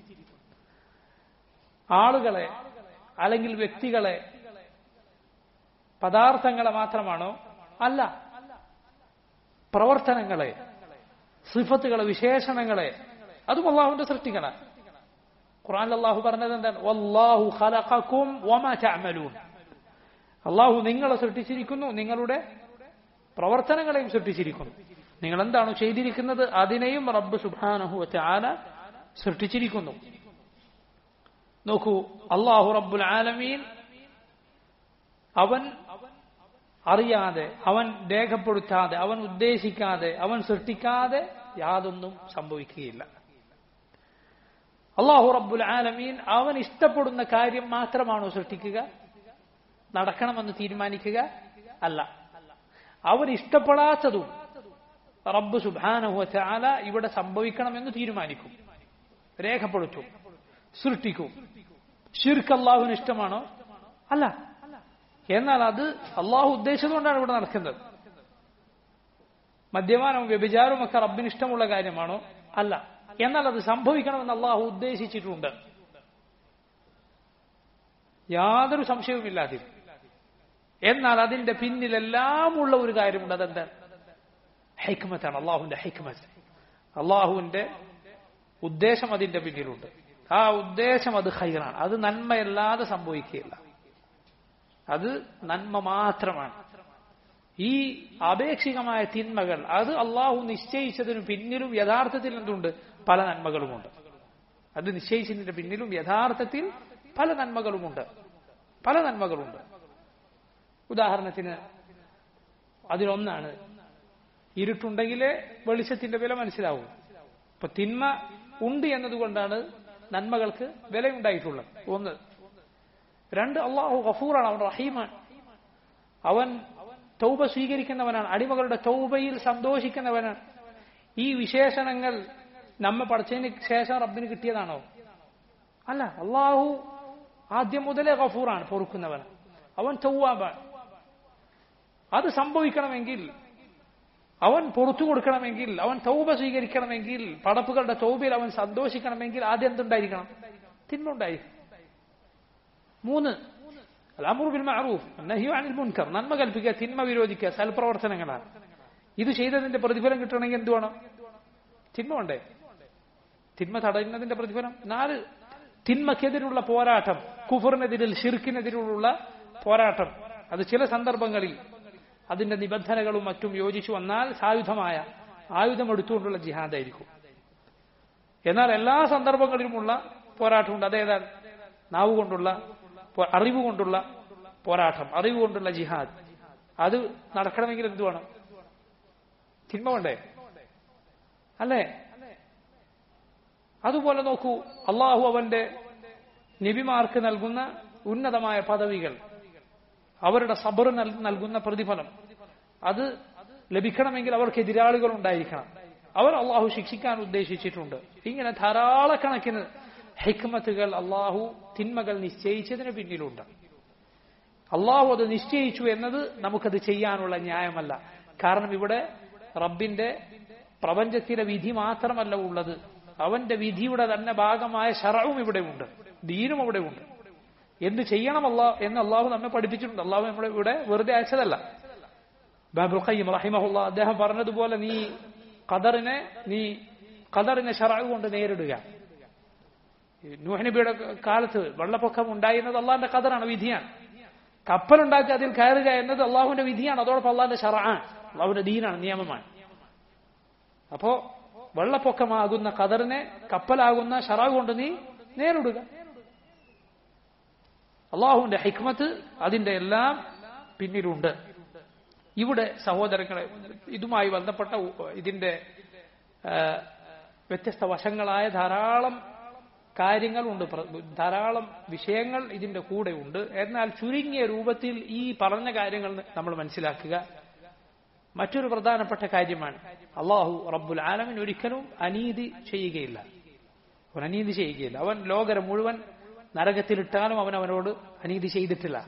ആളുകളെ അല്ലെങ്കിൽ വ്യക്തികളെ പദാർത്ഥങ്ങളെ മാത്രമാണോ അല്ല പ്രവർത്തനങ്ങളെ സിഫത്തുകളെ വിശേഷണങ്ങളെ അതും അള്ളാഹുവിന്റെ സൃഷ്ടികളാണ് ഖുറാൻ അള്ളാഹു പറഞ്ഞത് എന്താണ് വല്ലാഹു ഖലഖക്കും വമാ തഅമലൂൻ അള്ളാഹു നിങ്ങളെ സൃഷ്ടിച്ചിരിക്കുന്നു നിങ്ങളുടെ പ്രവർത്തനങ്ങളെയും സൃഷ്ടിച്ചിരിക്കുന്നു നിങ്ങൾ എന്താണ് ചെയ്തിരിക്കുന്നത് അതിനെയും റബ്ബ് സുബാനഹു ആല സൃഷ്ടിച്ചിരിക്കുന്നു നോക്കൂ അള്ളാഹു റബ്ബുൽ ആലമീൻ അവൻ അറിയാതെ അവൻ രേഖപ്പെടുത്താതെ അവൻ ഉദ്ദേശിക്കാതെ അവൻ സൃഷ്ടിക്കാതെ യാതൊന്നും സംഭവിക്കുകയില്ല അള്ളാഹു റബ്ബുൽ ആലമീൻ അവൻ ഇഷ്ടപ്പെടുന്ന കാര്യം മാത്രമാണോ സൃഷ്ടിക്കുക നടക്കണമെന്ന് തീരുമാനിക്കുക അല്ല അവൻ ഇഷ്ടപ്പെടാത്തതും റബ്ബ് സുബാനഹു ചാല ഇവിടെ സംഭവിക്കണമെന്ന് തീരുമാനിക്കും രേഖപ്പെടുത്തും സൃഷ്ടിക്കും ഷിർക്ക് അള്ളാഹുവിന് ഇഷ്ടമാണോ അല്ല എന്നാൽ അത് അള്ളാഹു ഉദ്ദേശിച്ചുകൊണ്ടാണ് ഇവിടെ നടക്കുന്നത് മദ്യപാനവും വ്യഭിചാരവും ഒക്കെ റബ്ബിന് ഇഷ്ടമുള്ള കാര്യമാണോ അല്ല എന്നാൽ അത് സംഭവിക്കണമെന്ന് അള്ളാഹു ഉദ്ദേശിച്ചിട്ടുണ്ട് യാതൊരു സംശയവുമില്ലാതെ എന്നാൽ അതിന്റെ പിന്നിലെല്ലാം ഉള്ള ഒരു കാര്യമുണ്ട് അതെന്താ ഹൈക്മത്താണ് അള്ളാഹുവിന്റെ ഹൈക്മത്ത് അള്ളാഹുവിന്റെ ഉദ്ദേശം അതിന്റെ പിന്നിലുണ്ട് ആ ഉദ്ദേശം അത് ഹൈറാണ് അത് നന്മയല്ലാതെ സംഭവിക്കുകയില്ല അത് നന്മ മാത്രമാണ് ഈ ആപേക്ഷികമായ തിന്മകൾ അത് അള്ളാഹു നിശ്ചയിച്ചതിനു പിന്നിലും യഥാർത്ഥത്തിൽ എന്തുണ്ട് പല നന്മകളുമുണ്ട് അത് നിശ്ചയിച്ചതിന്റെ പിന്നിലും യഥാർത്ഥത്തിൽ പല നന്മകളുമുണ്ട് പല നന്മകളുണ്ട് ഉദാഹരണത്തിന് അതിലൊന്നാണ് ഇരുട്ടുണ്ടെങ്കിലേ വെളിച്ചത്തിന്റെ വില മനസ്സിലാവും ഇപ്പൊ തിന്മ ഉണ്ട് എന്നതുകൊണ്ടാണ് നന്മകൾക്ക് വിലയുണ്ടായിട്ടുള്ളത് ഒന്ന് രണ്ട് അള്ളാഹു ഗഫൂറാണ് അവൻ റഹീമാണ് അവൻ തൗബ സ്വീകരിക്കുന്നവനാണ് അടിമകളുടെ തൗബയിൽ സന്തോഷിക്കുന്നവനാണ് ഈ വിശേഷണങ്ങൾ നമ്മെ പഠിച്ചതിന് ശേഷം റബ്ബിന് കിട്ടിയതാണോ അല്ല അള്ളാഹു ആദ്യം മുതലേ ഗഫൂറാണ് പൊറുക്കുന്നവൻ അവൻ തൗവാബാണ് അത് സംഭവിക്കണമെങ്കിൽ അവൻ പുറത്തു കൊടുക്കണമെങ്കിൽ അവൻ തൗബ സ്വീകരിക്കണമെങ്കിൽ പടപ്പുകളുടെ തൗബയിൽ അവൻ സന്തോഷിക്കണമെങ്കിൽ ആദ്യം എന്തുണ്ടായിരിക്കണം തിന്മ ഉണ്ടായിരിക്കണം മൂന്ന് അമറുബിൽ മഅറൂഫ് നഹിയു അനിൽ മുൻകർ നന്മ കൽപ്പിക്കുക തിന്മ വിരോധിക്കുക സൽപ്രവർത്തനങ്ങളാണ് ഇത് ചെയ്തതിന്റെ പ്രതിഫലം കിട്ടണമെങ്കിൽ എന്ത് വേണം തിന്മ ഉണ്ടേ തിന്മ തടയുന്നതിന്റെ പ്രതിഫലം നാല് തിന്മക്കെതിരുള്ള പോരാട്ടം കുഫറിനെതിരിൽ ഷിർക്കിനെതിരുള്ള പോരാട്ടം അത് ചില സന്ദർഭങ്ങളിൽ അതിന്റെ നിബന്ധനകളും മറ്റും യോജിച്ചു വന്നാൽ സായുധമായ ആയുധം എടുത്തുകൊണ്ടുള്ള ജിഹാദായിരിക്കും എന്നാൽ എല്ലാ സന്ദർഭങ്ങളിലുമുള്ള പോരാട്ടമുണ്ട് അതേതാണ് നാവ് കൊണ്ടുള്ള അറിവ് കൊണ്ടുള്ള പോരാട്ടം അറിവ് കൊണ്ടുള്ള ജിഹാദ് അത് നടക്കണമെങ്കിൽ എന്ത് വേണം തിന്മ വേണ്ടേ അല്ലേ അതുപോലെ നോക്കൂ അള്ളാഹു അവന്റെ നബിമാർക്ക് നൽകുന്ന ഉന്നതമായ പദവികൾ അവരുടെ സബർ നൽകുന്ന പ്രതിഫലം അത് ലഭിക്കണമെങ്കിൽ അവർക്ക് എതിരാളികൾ ഉണ്ടായിരിക്കണം അവർ അള്ളാഹു ശിക്ഷിക്കാൻ ഉദ്ദേശിച്ചിട്ടുണ്ട് ഇങ്ങനെ ധാരാളക്കണക്കിന് ഹിക്മത്തുകൾ അള്ളാഹു തിന്മകൾ നിശ്ചയിച്ചതിന് പിന്നിലുണ്ട് അള്ളാഹു അത് നിശ്ചയിച്ചു എന്നത് നമുക്കത് ചെയ്യാനുള്ള ന്യായമല്ല കാരണം ഇവിടെ റബ്ബിന്റെ പ്രപഞ്ചത്തിലെ വിധി മാത്രമല്ല ഉള്ളത് അവന്റെ വിധിയുടെ തന്നെ ഭാഗമായ ശറവും ഇവിടെ ഉണ്ട് ദീനും അവിടെ ഉണ്ട് എന്ത് ചെയ്യണം അല്ലാ എന്ന് അള്ളാഹു നമ്മെ പഠിപ്പിച്ചിട്ടുണ്ട് അള്ളാഹു നമ്മളെ ഇവിടെ വെറുതെ അയച്ചതല്ല ബാബുൽ ഖയ്യം റഹിമഹുല്ല അദ്ദേഹം പറഞ്ഞതുപോലെ നീ ഖദറിനെ നീ ഖദറിനെ ഷറവ് കൊണ്ട് നേരിടുക നൂഹ്നബിയുടെ കാലത്ത് വെള്ളപ്പൊക്കം ഉണ്ടായിരുന്നത് അള്ളാഹിന്റെ ഖദറാണ് വിധിയാണ് കപ്പലുണ്ടാക്കി അതിൽ കയറുക എന്നത് അള്ളാഹുവിന്റെ വിധിയാണ് അതോടൊപ്പം അള്ളാഹിന്റെ ഷറാണ് അള്ളാഹുവിന്റെ ദീനാണ് നിയമമാണ് അപ്പോ വെള്ളപ്പൊക്കമാകുന്ന ഖദറിനെ കപ്പലാകുന്ന ഷറാവ് കൊണ്ട് നീ നേരിടുക അള്ളാഹുവിന്റെ ഹിക്മത്ത് അതിന്റെ എല്ലാം പിന്നിലുണ്ട് ഇവിടെ സഹോദരങ്ങളെ ഇതുമായി ബന്ധപ്പെട്ട ഇതിന്റെ വ്യത്യസ്ത വശങ്ങളായ ധാരാളം കാര്യങ്ങളുണ്ട് ധാരാളം വിഷയങ്ങൾ ഇതിന്റെ കൂടെ ഉണ്ട് എന്നാൽ ചുരുങ്ങിയ രൂപത്തിൽ ഈ പറഞ്ഞ കാര്യങ്ങൾ നമ്മൾ മനസ്സിലാക്കുക മറ്റൊരു പ്രധാനപ്പെട്ട കാര്യമാണ് അള്ളാഹു റബ്ബുൽ ആലമിൻ ഒരിക്കലും അനീതി ചെയ്യുകയില്ല അവൻ അനീതി ചെയ്യുകയില്ല അവൻ ലോകരം മുഴുവൻ നരകത്തിലിട്ടാലും അവൻ അവനോട് അനീതി ചെയ്തിട്ടില്ല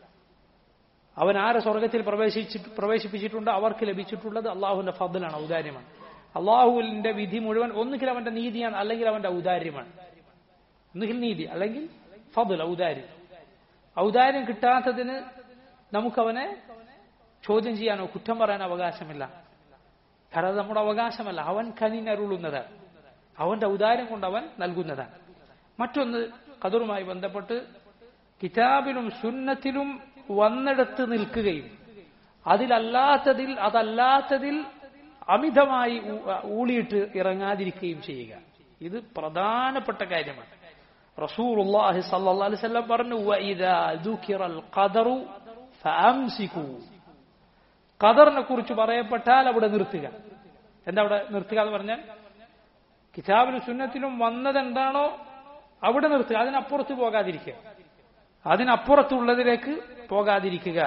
അവൻ ആരെ സ്വർഗത്തിൽ പ്രവേശിച്ച് പ്രവേശിപ്പിച്ചിട്ടുണ്ട് അവർക്ക് ലഭിച്ചിട്ടുള്ളത് അള്ളാഹുവിന്റെ ഫضലാണ് ഔദാര്യമാണ് അള്ളാഹുവിന്റെ വിധി മുഴുവൻ ഒന്നുകിൽ അവന്റെ നീതിയാണ് അല്ലെങ്കിൽ അവന്റെ ഔദാര്യമാണ് ഒന്നുകിൽ നീതി അല്ലെങ്കിൽ ഫضൽ ഔദാര്യം ഔദാര്യം കിട്ടാത്തതിന് നമുക്കവനെ ചോദ്യം ചെയ്യാനോ കുറ്റം പറയാനോ അവകാശമില്ല കാരണം അത് നമ്മുടെ അവകാശമല്ല അവൻ കനിനരുളുന്നതാണ് അവന്റെ ഔദാര്യം കൊണ്ട് അവൻ നൽകുന്നതാണ് മറ്റൊന്ന് ഖദറുമായി ബന്ധപ്പെട്ട് കിതാബിലും സുന്നത്തിലും വന്നെടുത്ത് നിൽക്കുകയും അതിലല്ലാത്തതിൽ അതല്ലാത്തതിൽ അമിതമായി ഊളിയിട്ട് ഇറങ്ങാതിരിക്കുകയും ചെയ്യുക ഇത് പ്രധാനപ്പെട്ട കാര്യമാണ് റസൂലുള്ളാഹി സ്വല്ലല്ലാഹു അലൈഹി വസല്ലം പറഞ്ഞു വഇദാ ദുകിറൽ ഖദറു ഫഅംസികൂ ഖദറിനെ കുറിച്ച് പറയപ്പെട്ടാൽ അവിടെ നിർത്തുക എന്താ അവിടെ നിർത്തുക എന്ന് പറഞ്ഞാൽ കിതാബിലും സുന്നത്തിലും വന്നതെന്താണോ അവിടെ നിർത്തുക അതിനപ്പുറത്ത് പോകാതിരിക്കുക അതിനപ്പുറത്തുള്ളതിലേക്ക് പോകാതിരിക്കുക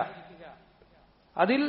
അതിൽ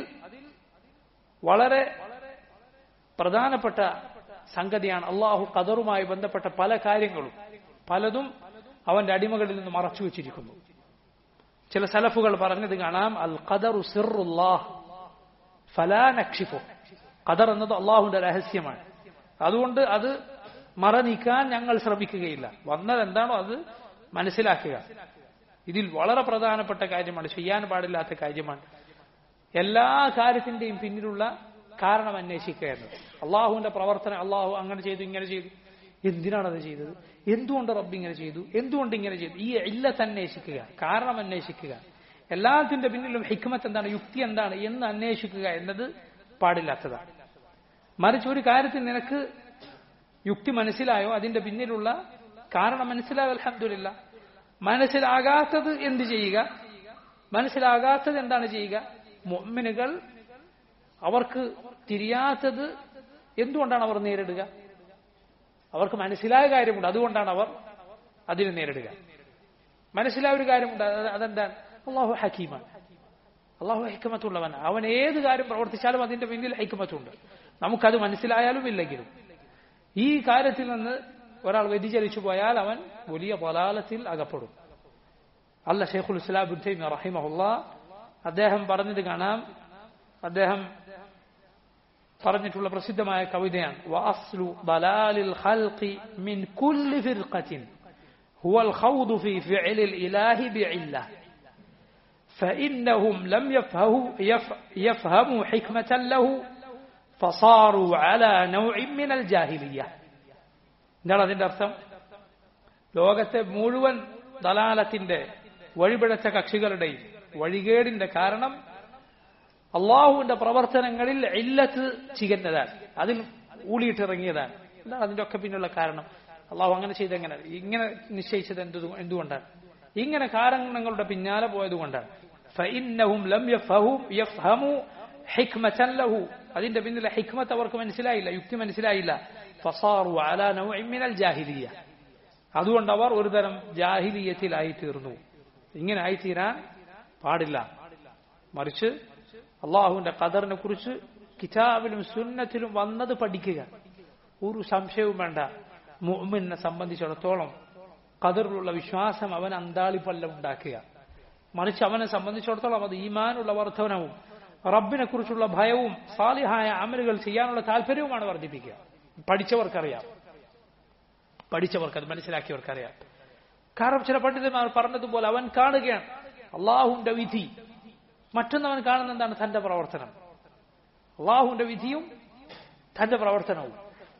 വളരെ പ്രധാനപ്പെട്ട സംഗതിയാണ് അള്ളാഹു ഖദറുമായി ബന്ധപ്പെട്ട പല കാര്യങ്ങളും പലതും അവന്റെ അടിമകളിൽ നിന്ന് മറച്ചു വെച്ചിരിക്കുന്നു ചില സലഫുകൾ പറഞ്ഞത് കാണാം അൽ ഖദറു സിറുല്ലാഹ് ഫലാ നക്ഷിഫു ഖദർ എന്നത് അള്ളാഹുവിന്റെ രഹസ്യമാണ് അതുകൊണ്ട് അത് മറ നീക്കാൻ ഞങ്ങൾ ശ്രമിക്കുകയില്ല വന്നത് എന്താണോ അത് മനസ്സിലാക്കുക ഇതിൽ വളരെ പ്രധാനപ്പെട്ട കാര്യമാണ് ചെയ്യാൻ പാടില്ലാത്ത കാര്യമാണ് എല്ലാ കാര്യത്തിന്റെയും പിന്നിലുള്ള കാരണം അന്വേഷിക്കുക എന്നത് അള്ളാഹുവിന്റെ പ്രവർത്തനം അള്ളാഹു അങ്ങനെ ചെയ്തു ഇങ്ങനെ ചെയ്തു എന്തിനാണ് അത് ചെയ്തത് എന്തുകൊണ്ട് റബ്ബ് ഇങ്ങനെ ചെയ്തു എന്തുകൊണ്ട് ഇങ്ങനെ ചെയ്തു ഈ ഇല്ലത്ത് അന്വേഷിക്കുക കാരണം അന്വേഷിക്കുക എല്ലാത്തിന്റെ പിന്നിലും ഹിക്മത്ത് എന്താണ് യുക്തി എന്താണ് എന്ന് അന്വേഷിക്കുക എന്നത് പാടില്ലാത്തതാണ് മറിച്ച് ഒരു കാര്യത്തിൽ നിനക്ക് യുക്തി മനസ്സിലായോ അതിന്റെ പിന്നിലുള്ള കാരണം മനസ്സിലായോ അലഹമില്ല മനസ്സിലാകാത്തത് എന്ത് ചെയ്യുക മനസ്സിലാകാത്തത് എന്താണ് ചെയ്യുക മുഅ്മിനുകൾ അവർക്ക് തിരിയാത്തത് എന്തുകൊണ്ടാണ് അവർ നേരിടുക അവർക്ക് മനസ്സിലായ കാര്യമുണ്ട് അതുകൊണ്ടാണ് അവർ അതിനെ നേരിടുക മനസ്സിലായ ഒരു കാര്യമുണ്ട് അത് അതെന്താണ് അള്ളാഹു ഹക്കീമാണ് അള്ളാഹു ഹൈക്കമത്തുള്ളവൻ അവൻ ഏത് കാര്യം പ്രവർത്തിച്ചാലും അതിന്റെ പിന്നിൽ ഹൈക്കമത്തുണ്ട് നമുക്കത് മനസ്സിലായാലും ഇല്ലെങ്കിലും ഈ കാര്യത്തിൽ നിന്ന് ഒരാൾ വ്യതിചലിച്ചു പോയാൽ അവൻ വലിയ പലാലത്തിൽ അകപ്പെടും അല്ല ഷെയ്ഖുൽ ഇസ്ലാം ബുദ്ധൈമി റഹിമഹുല്ല അദ്ദേഹം പറഞ്ഞത് കാണാം അദ്ദേഹം പറഞ്ഞിട്ടുള്ള പ്രസിദ്ധമായ കവിതയാണ് വഅസ്ലു ബലാലിൽ ഖൽഖി മിൻ കുല്ലി ഫിർഖത്തിൻ هو الخوض في فعل الإله بعلة فإنهم لم يفهموا, يفهموا حكمة له فصاروا على نوع من الجاهلية എന്താണ് അതിന്റെ അർത്ഥം ലോകത്തെ മുഴുവൻ ദലാലത്തിന്റെ വഴിപിഴച്ച കക്ഷികളുടെയും വഴികേടിന്റെ കാരണം അള്ളാഹുവിന്റെ പ്രവർത്തനങ്ങളിൽ ഇല്ലത്ത് ചികന്നതാണ് അതിൽ ഊളിയിട്ടിറങ്ങിയതാണ് എന്താണ് അതിന്റെ ഒക്കെ പിന്നുള്ള കാരണം അള്ളാഹു അങ്ങനെ ചെയ്ത് എങ്ങനെ ഇങ്ങനെ നിശ്ചയിച്ചത് എന്തു എന്തുകൊണ്ടാണ് ഇങ്ങനെ കാരണങ്ങളുടെ പിന്നാലെ പോയതുകൊണ്ടാണ് فإنهم لم يفهموا يفهموا حكمة له അതിന്റെ പിന്നിലെ ഹിക്മത്ത് അവർക്ക് മനസ്സിലായില്ല യുക്തി മനസ്സിലായില്ല ഫസാറു അല നൗഇ മിനൽ ജാഹിലിയ അതുകൊണ്ട് അവർ ഒരുതരം ജാഹിലിയത്തിലായി തീർന്നു ഇങ്ങനെ ആയിത്തീരാൻ പാടില്ല മറിച്ച് അള്ളാഹുവിന്റെ ഖദറിനെ കുറിച്ച് കിതാബിലും സുന്നത്തിലും വന്നത് പഠിക്കുക ഒരു സംശയവും വേണ്ട മുഅ്മിനെ സംബന്ധിച്ചിടത്തോളം ഖദറിലുള്ള വിശ്വാസം അവൻ അന്താളിപ്പല്ല ഉണ്ടാക്കുക മറിച്ച് അവനെ സംബന്ധിച്ചിടത്തോളം അത് ഈമാനുള്ള വർധനവും റബ്ബിനെ കുറിച്ചുള്ള ഭയവും സാലിഹായ അമലുകൾ ചെയ്യാനുള്ള താല്പര്യവുമാണ് വർദ്ധിപ്പിക്കുക പഠിച്ചവർക്കറിയാം പഠിച്ചവർക്ക് അത് മനസ്സിലാക്കിയവർക്കറിയാം കാരണം ചില പണ്ഡിതന്മാർ പറഞ്ഞതുപോലെ അവൻ കാണുകയാണ് അള്ളാഹുവിന്റെ വിധി മറ്റൊന്നവൻ കാണുന്ന എന്താണ് തന്റെ പ്രവർത്തനം അള്ളാഹുവിന്റെ വിധിയും തന്റെ പ്രവർത്തനവും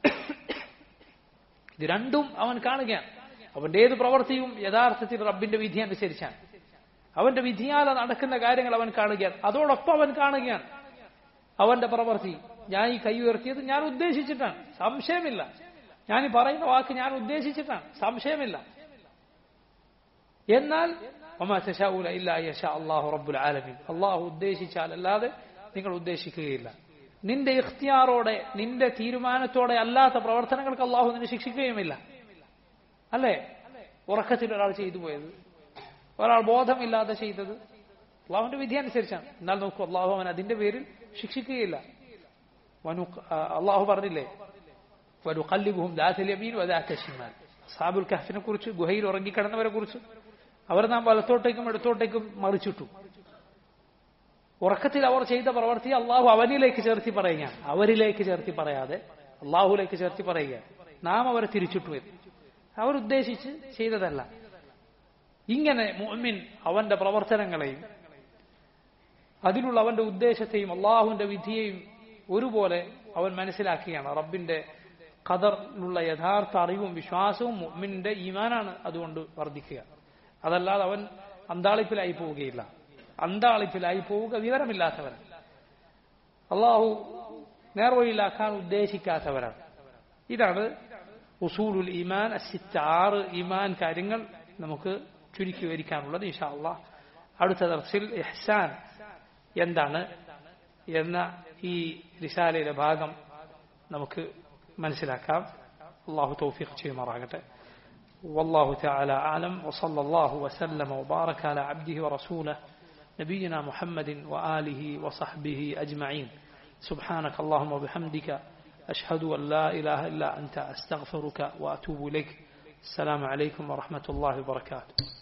ഇത് രണ്ടും അവൻ കാണുകയാണ് അവന്റെ ഏത് പ്രവൃത്തിയും യഥാർത്ഥത്തിൽ റബ്ബിന്റെ വിധി അനുസരിച്ചാണ് അവന്റെ വിധിയാലെ നടക്കുന്ന കാര്യങ്ങൾ അവൻ കാണുകയാണ് അതോടൊപ്പം അവൻ കാണുകയാണ് അവന്റെ പ്രവൃത്തി ഞാൻ ഈ കൈ ഉയർത്തിയത് ഞാൻ ഉദ്ദേശിച്ചിട്ടാണ് സംശയമില്ല ഞാൻ ഈ പറയുന്ന വാക്ക് ഞാൻ ഉദ്ദേശിച്ചിട്ടാണ് സംശയമില്ല എന്നാൽ അള്ളാഹു റബ്ബുൽ ആലമീൻ അള്ളാഹു ഉദ്ദേശിച്ചാൽ അല്ലാതെ നിങ്ങൾ ഉദ്ദേശിക്കുകയില്ല നിന്റെ ഇഖ്തിയാറോടെ നിന്റെ തീരുമാനത്തോടെ അല്ലാത്ത പ്രവർത്തനങ്ങൾക്ക് അള്ളാഹു നിന്നെ ശിക്ഷിക്കുകയുമില്ല അല്ലേ ഉറക്കത്തിൽ ഒരാൾ ചെയ്തു പോയത് ഒരാൾ ബോധമില്ലാതെ ചെയ്തത് അള്ളാഹുവിന്റെ വിധി അനുസരിച്ചാണ് എന്നാൽ നോക്കൂ അള്ളാഹു അവൻ അതിന്റെ പേരിൽ ശിക്ഷിക്കുകയില്ല അള്ളാഹു പറഞ്ഞില്ലേ വനുഖല്ലിബുഹും ദാസലമീൻ വദാക്കശിമാൻ സാബുൽ കഹഫിനെ കുറിച്ച് ഗുഹയിൽ ഉറങ്ങിക്കിടന്നവരെ കുറിച്ച് അവർ നാം വലത്തോട്ടേക്കും ഇടത്തോട്ടേക്കും മറിച്ചിട്ടു ഉറക്കത്തിൽ അവർ ചെയ്ത പ്രവൃത്തി അള്ളാഹു അവനിലേക്ക് ചേർത്തി പറയുകയാണ് അവരിലേക്ക് ചേർത്തി പറയാതെ അള്ളാഹുലേക്ക് ചേർത്തി പറയുകയാണ് നാം അവരെ തിരിച്ചിട്ടു എന്ന് അവരുദ്ദേശിച്ച് ചെയ്തതല്ല ഇങ്ങനെ മുഅ്മിൻ അവന്റെ പ്രവർത്തനങ്ങളെയും അതിലുള്ള അവന്റെ ഉദ്ദേശത്തെയും അള്ളാഹുവിന്റെ വിധിയെയും ഒരുപോലെ അവൻ മനസ്സിലാക്കുകയാണ് റബ്ബിന്റെ ഖദറിലുള്ള യഥാർത്ഥ അറിവും വിശ്വാസവും മുഅ്മിന്റെ ഈമാനാണ് അതുകൊണ്ട് വർദ്ധിക്കുക അതല്ലാതെ അവൻ അന്താളിപ്പിലായി പോവുകയില്ല അന്താളിപ്പിലായി പോവുക വിവരമില്ലാത്തവൻ അള്ളാഹു നേർവഴിയിലാക്കാൻ ഉദ്ദേശിക്കാത്തവരാണ് ഇതാണ് ഉസൂലുൽ ഈമാൻ അസിറ്റ് ആറ് ഈമാൻ കാര്യങ്ങൾ നമുക്ക് ചുരുക്കി വിവരിക്കാനുള്ളത് ഇഷാ അള്ളാഹ് അടുത്ത ദർസിൽ ഇഹ്സാൻ എന്താണ് എന്ന ഈ റിസാലയുടെ ഭാഗം നമുക്ക് മനസ്സിലാക്കാം അള്ളാഹു തൗഫീഖ് ചെയ്യുമാറാകട്ടെ والله تعالى أعلم وصلى الله وسلم وبارك على عبده ورسوله نبينا محمد وآله وصحبه أجمعين سبحانك اللهم وبحمدك أشهد أن لا إله إلا أنت أستغفرك وأتوب إليك السلام عليكم ورحمة الله وبركاته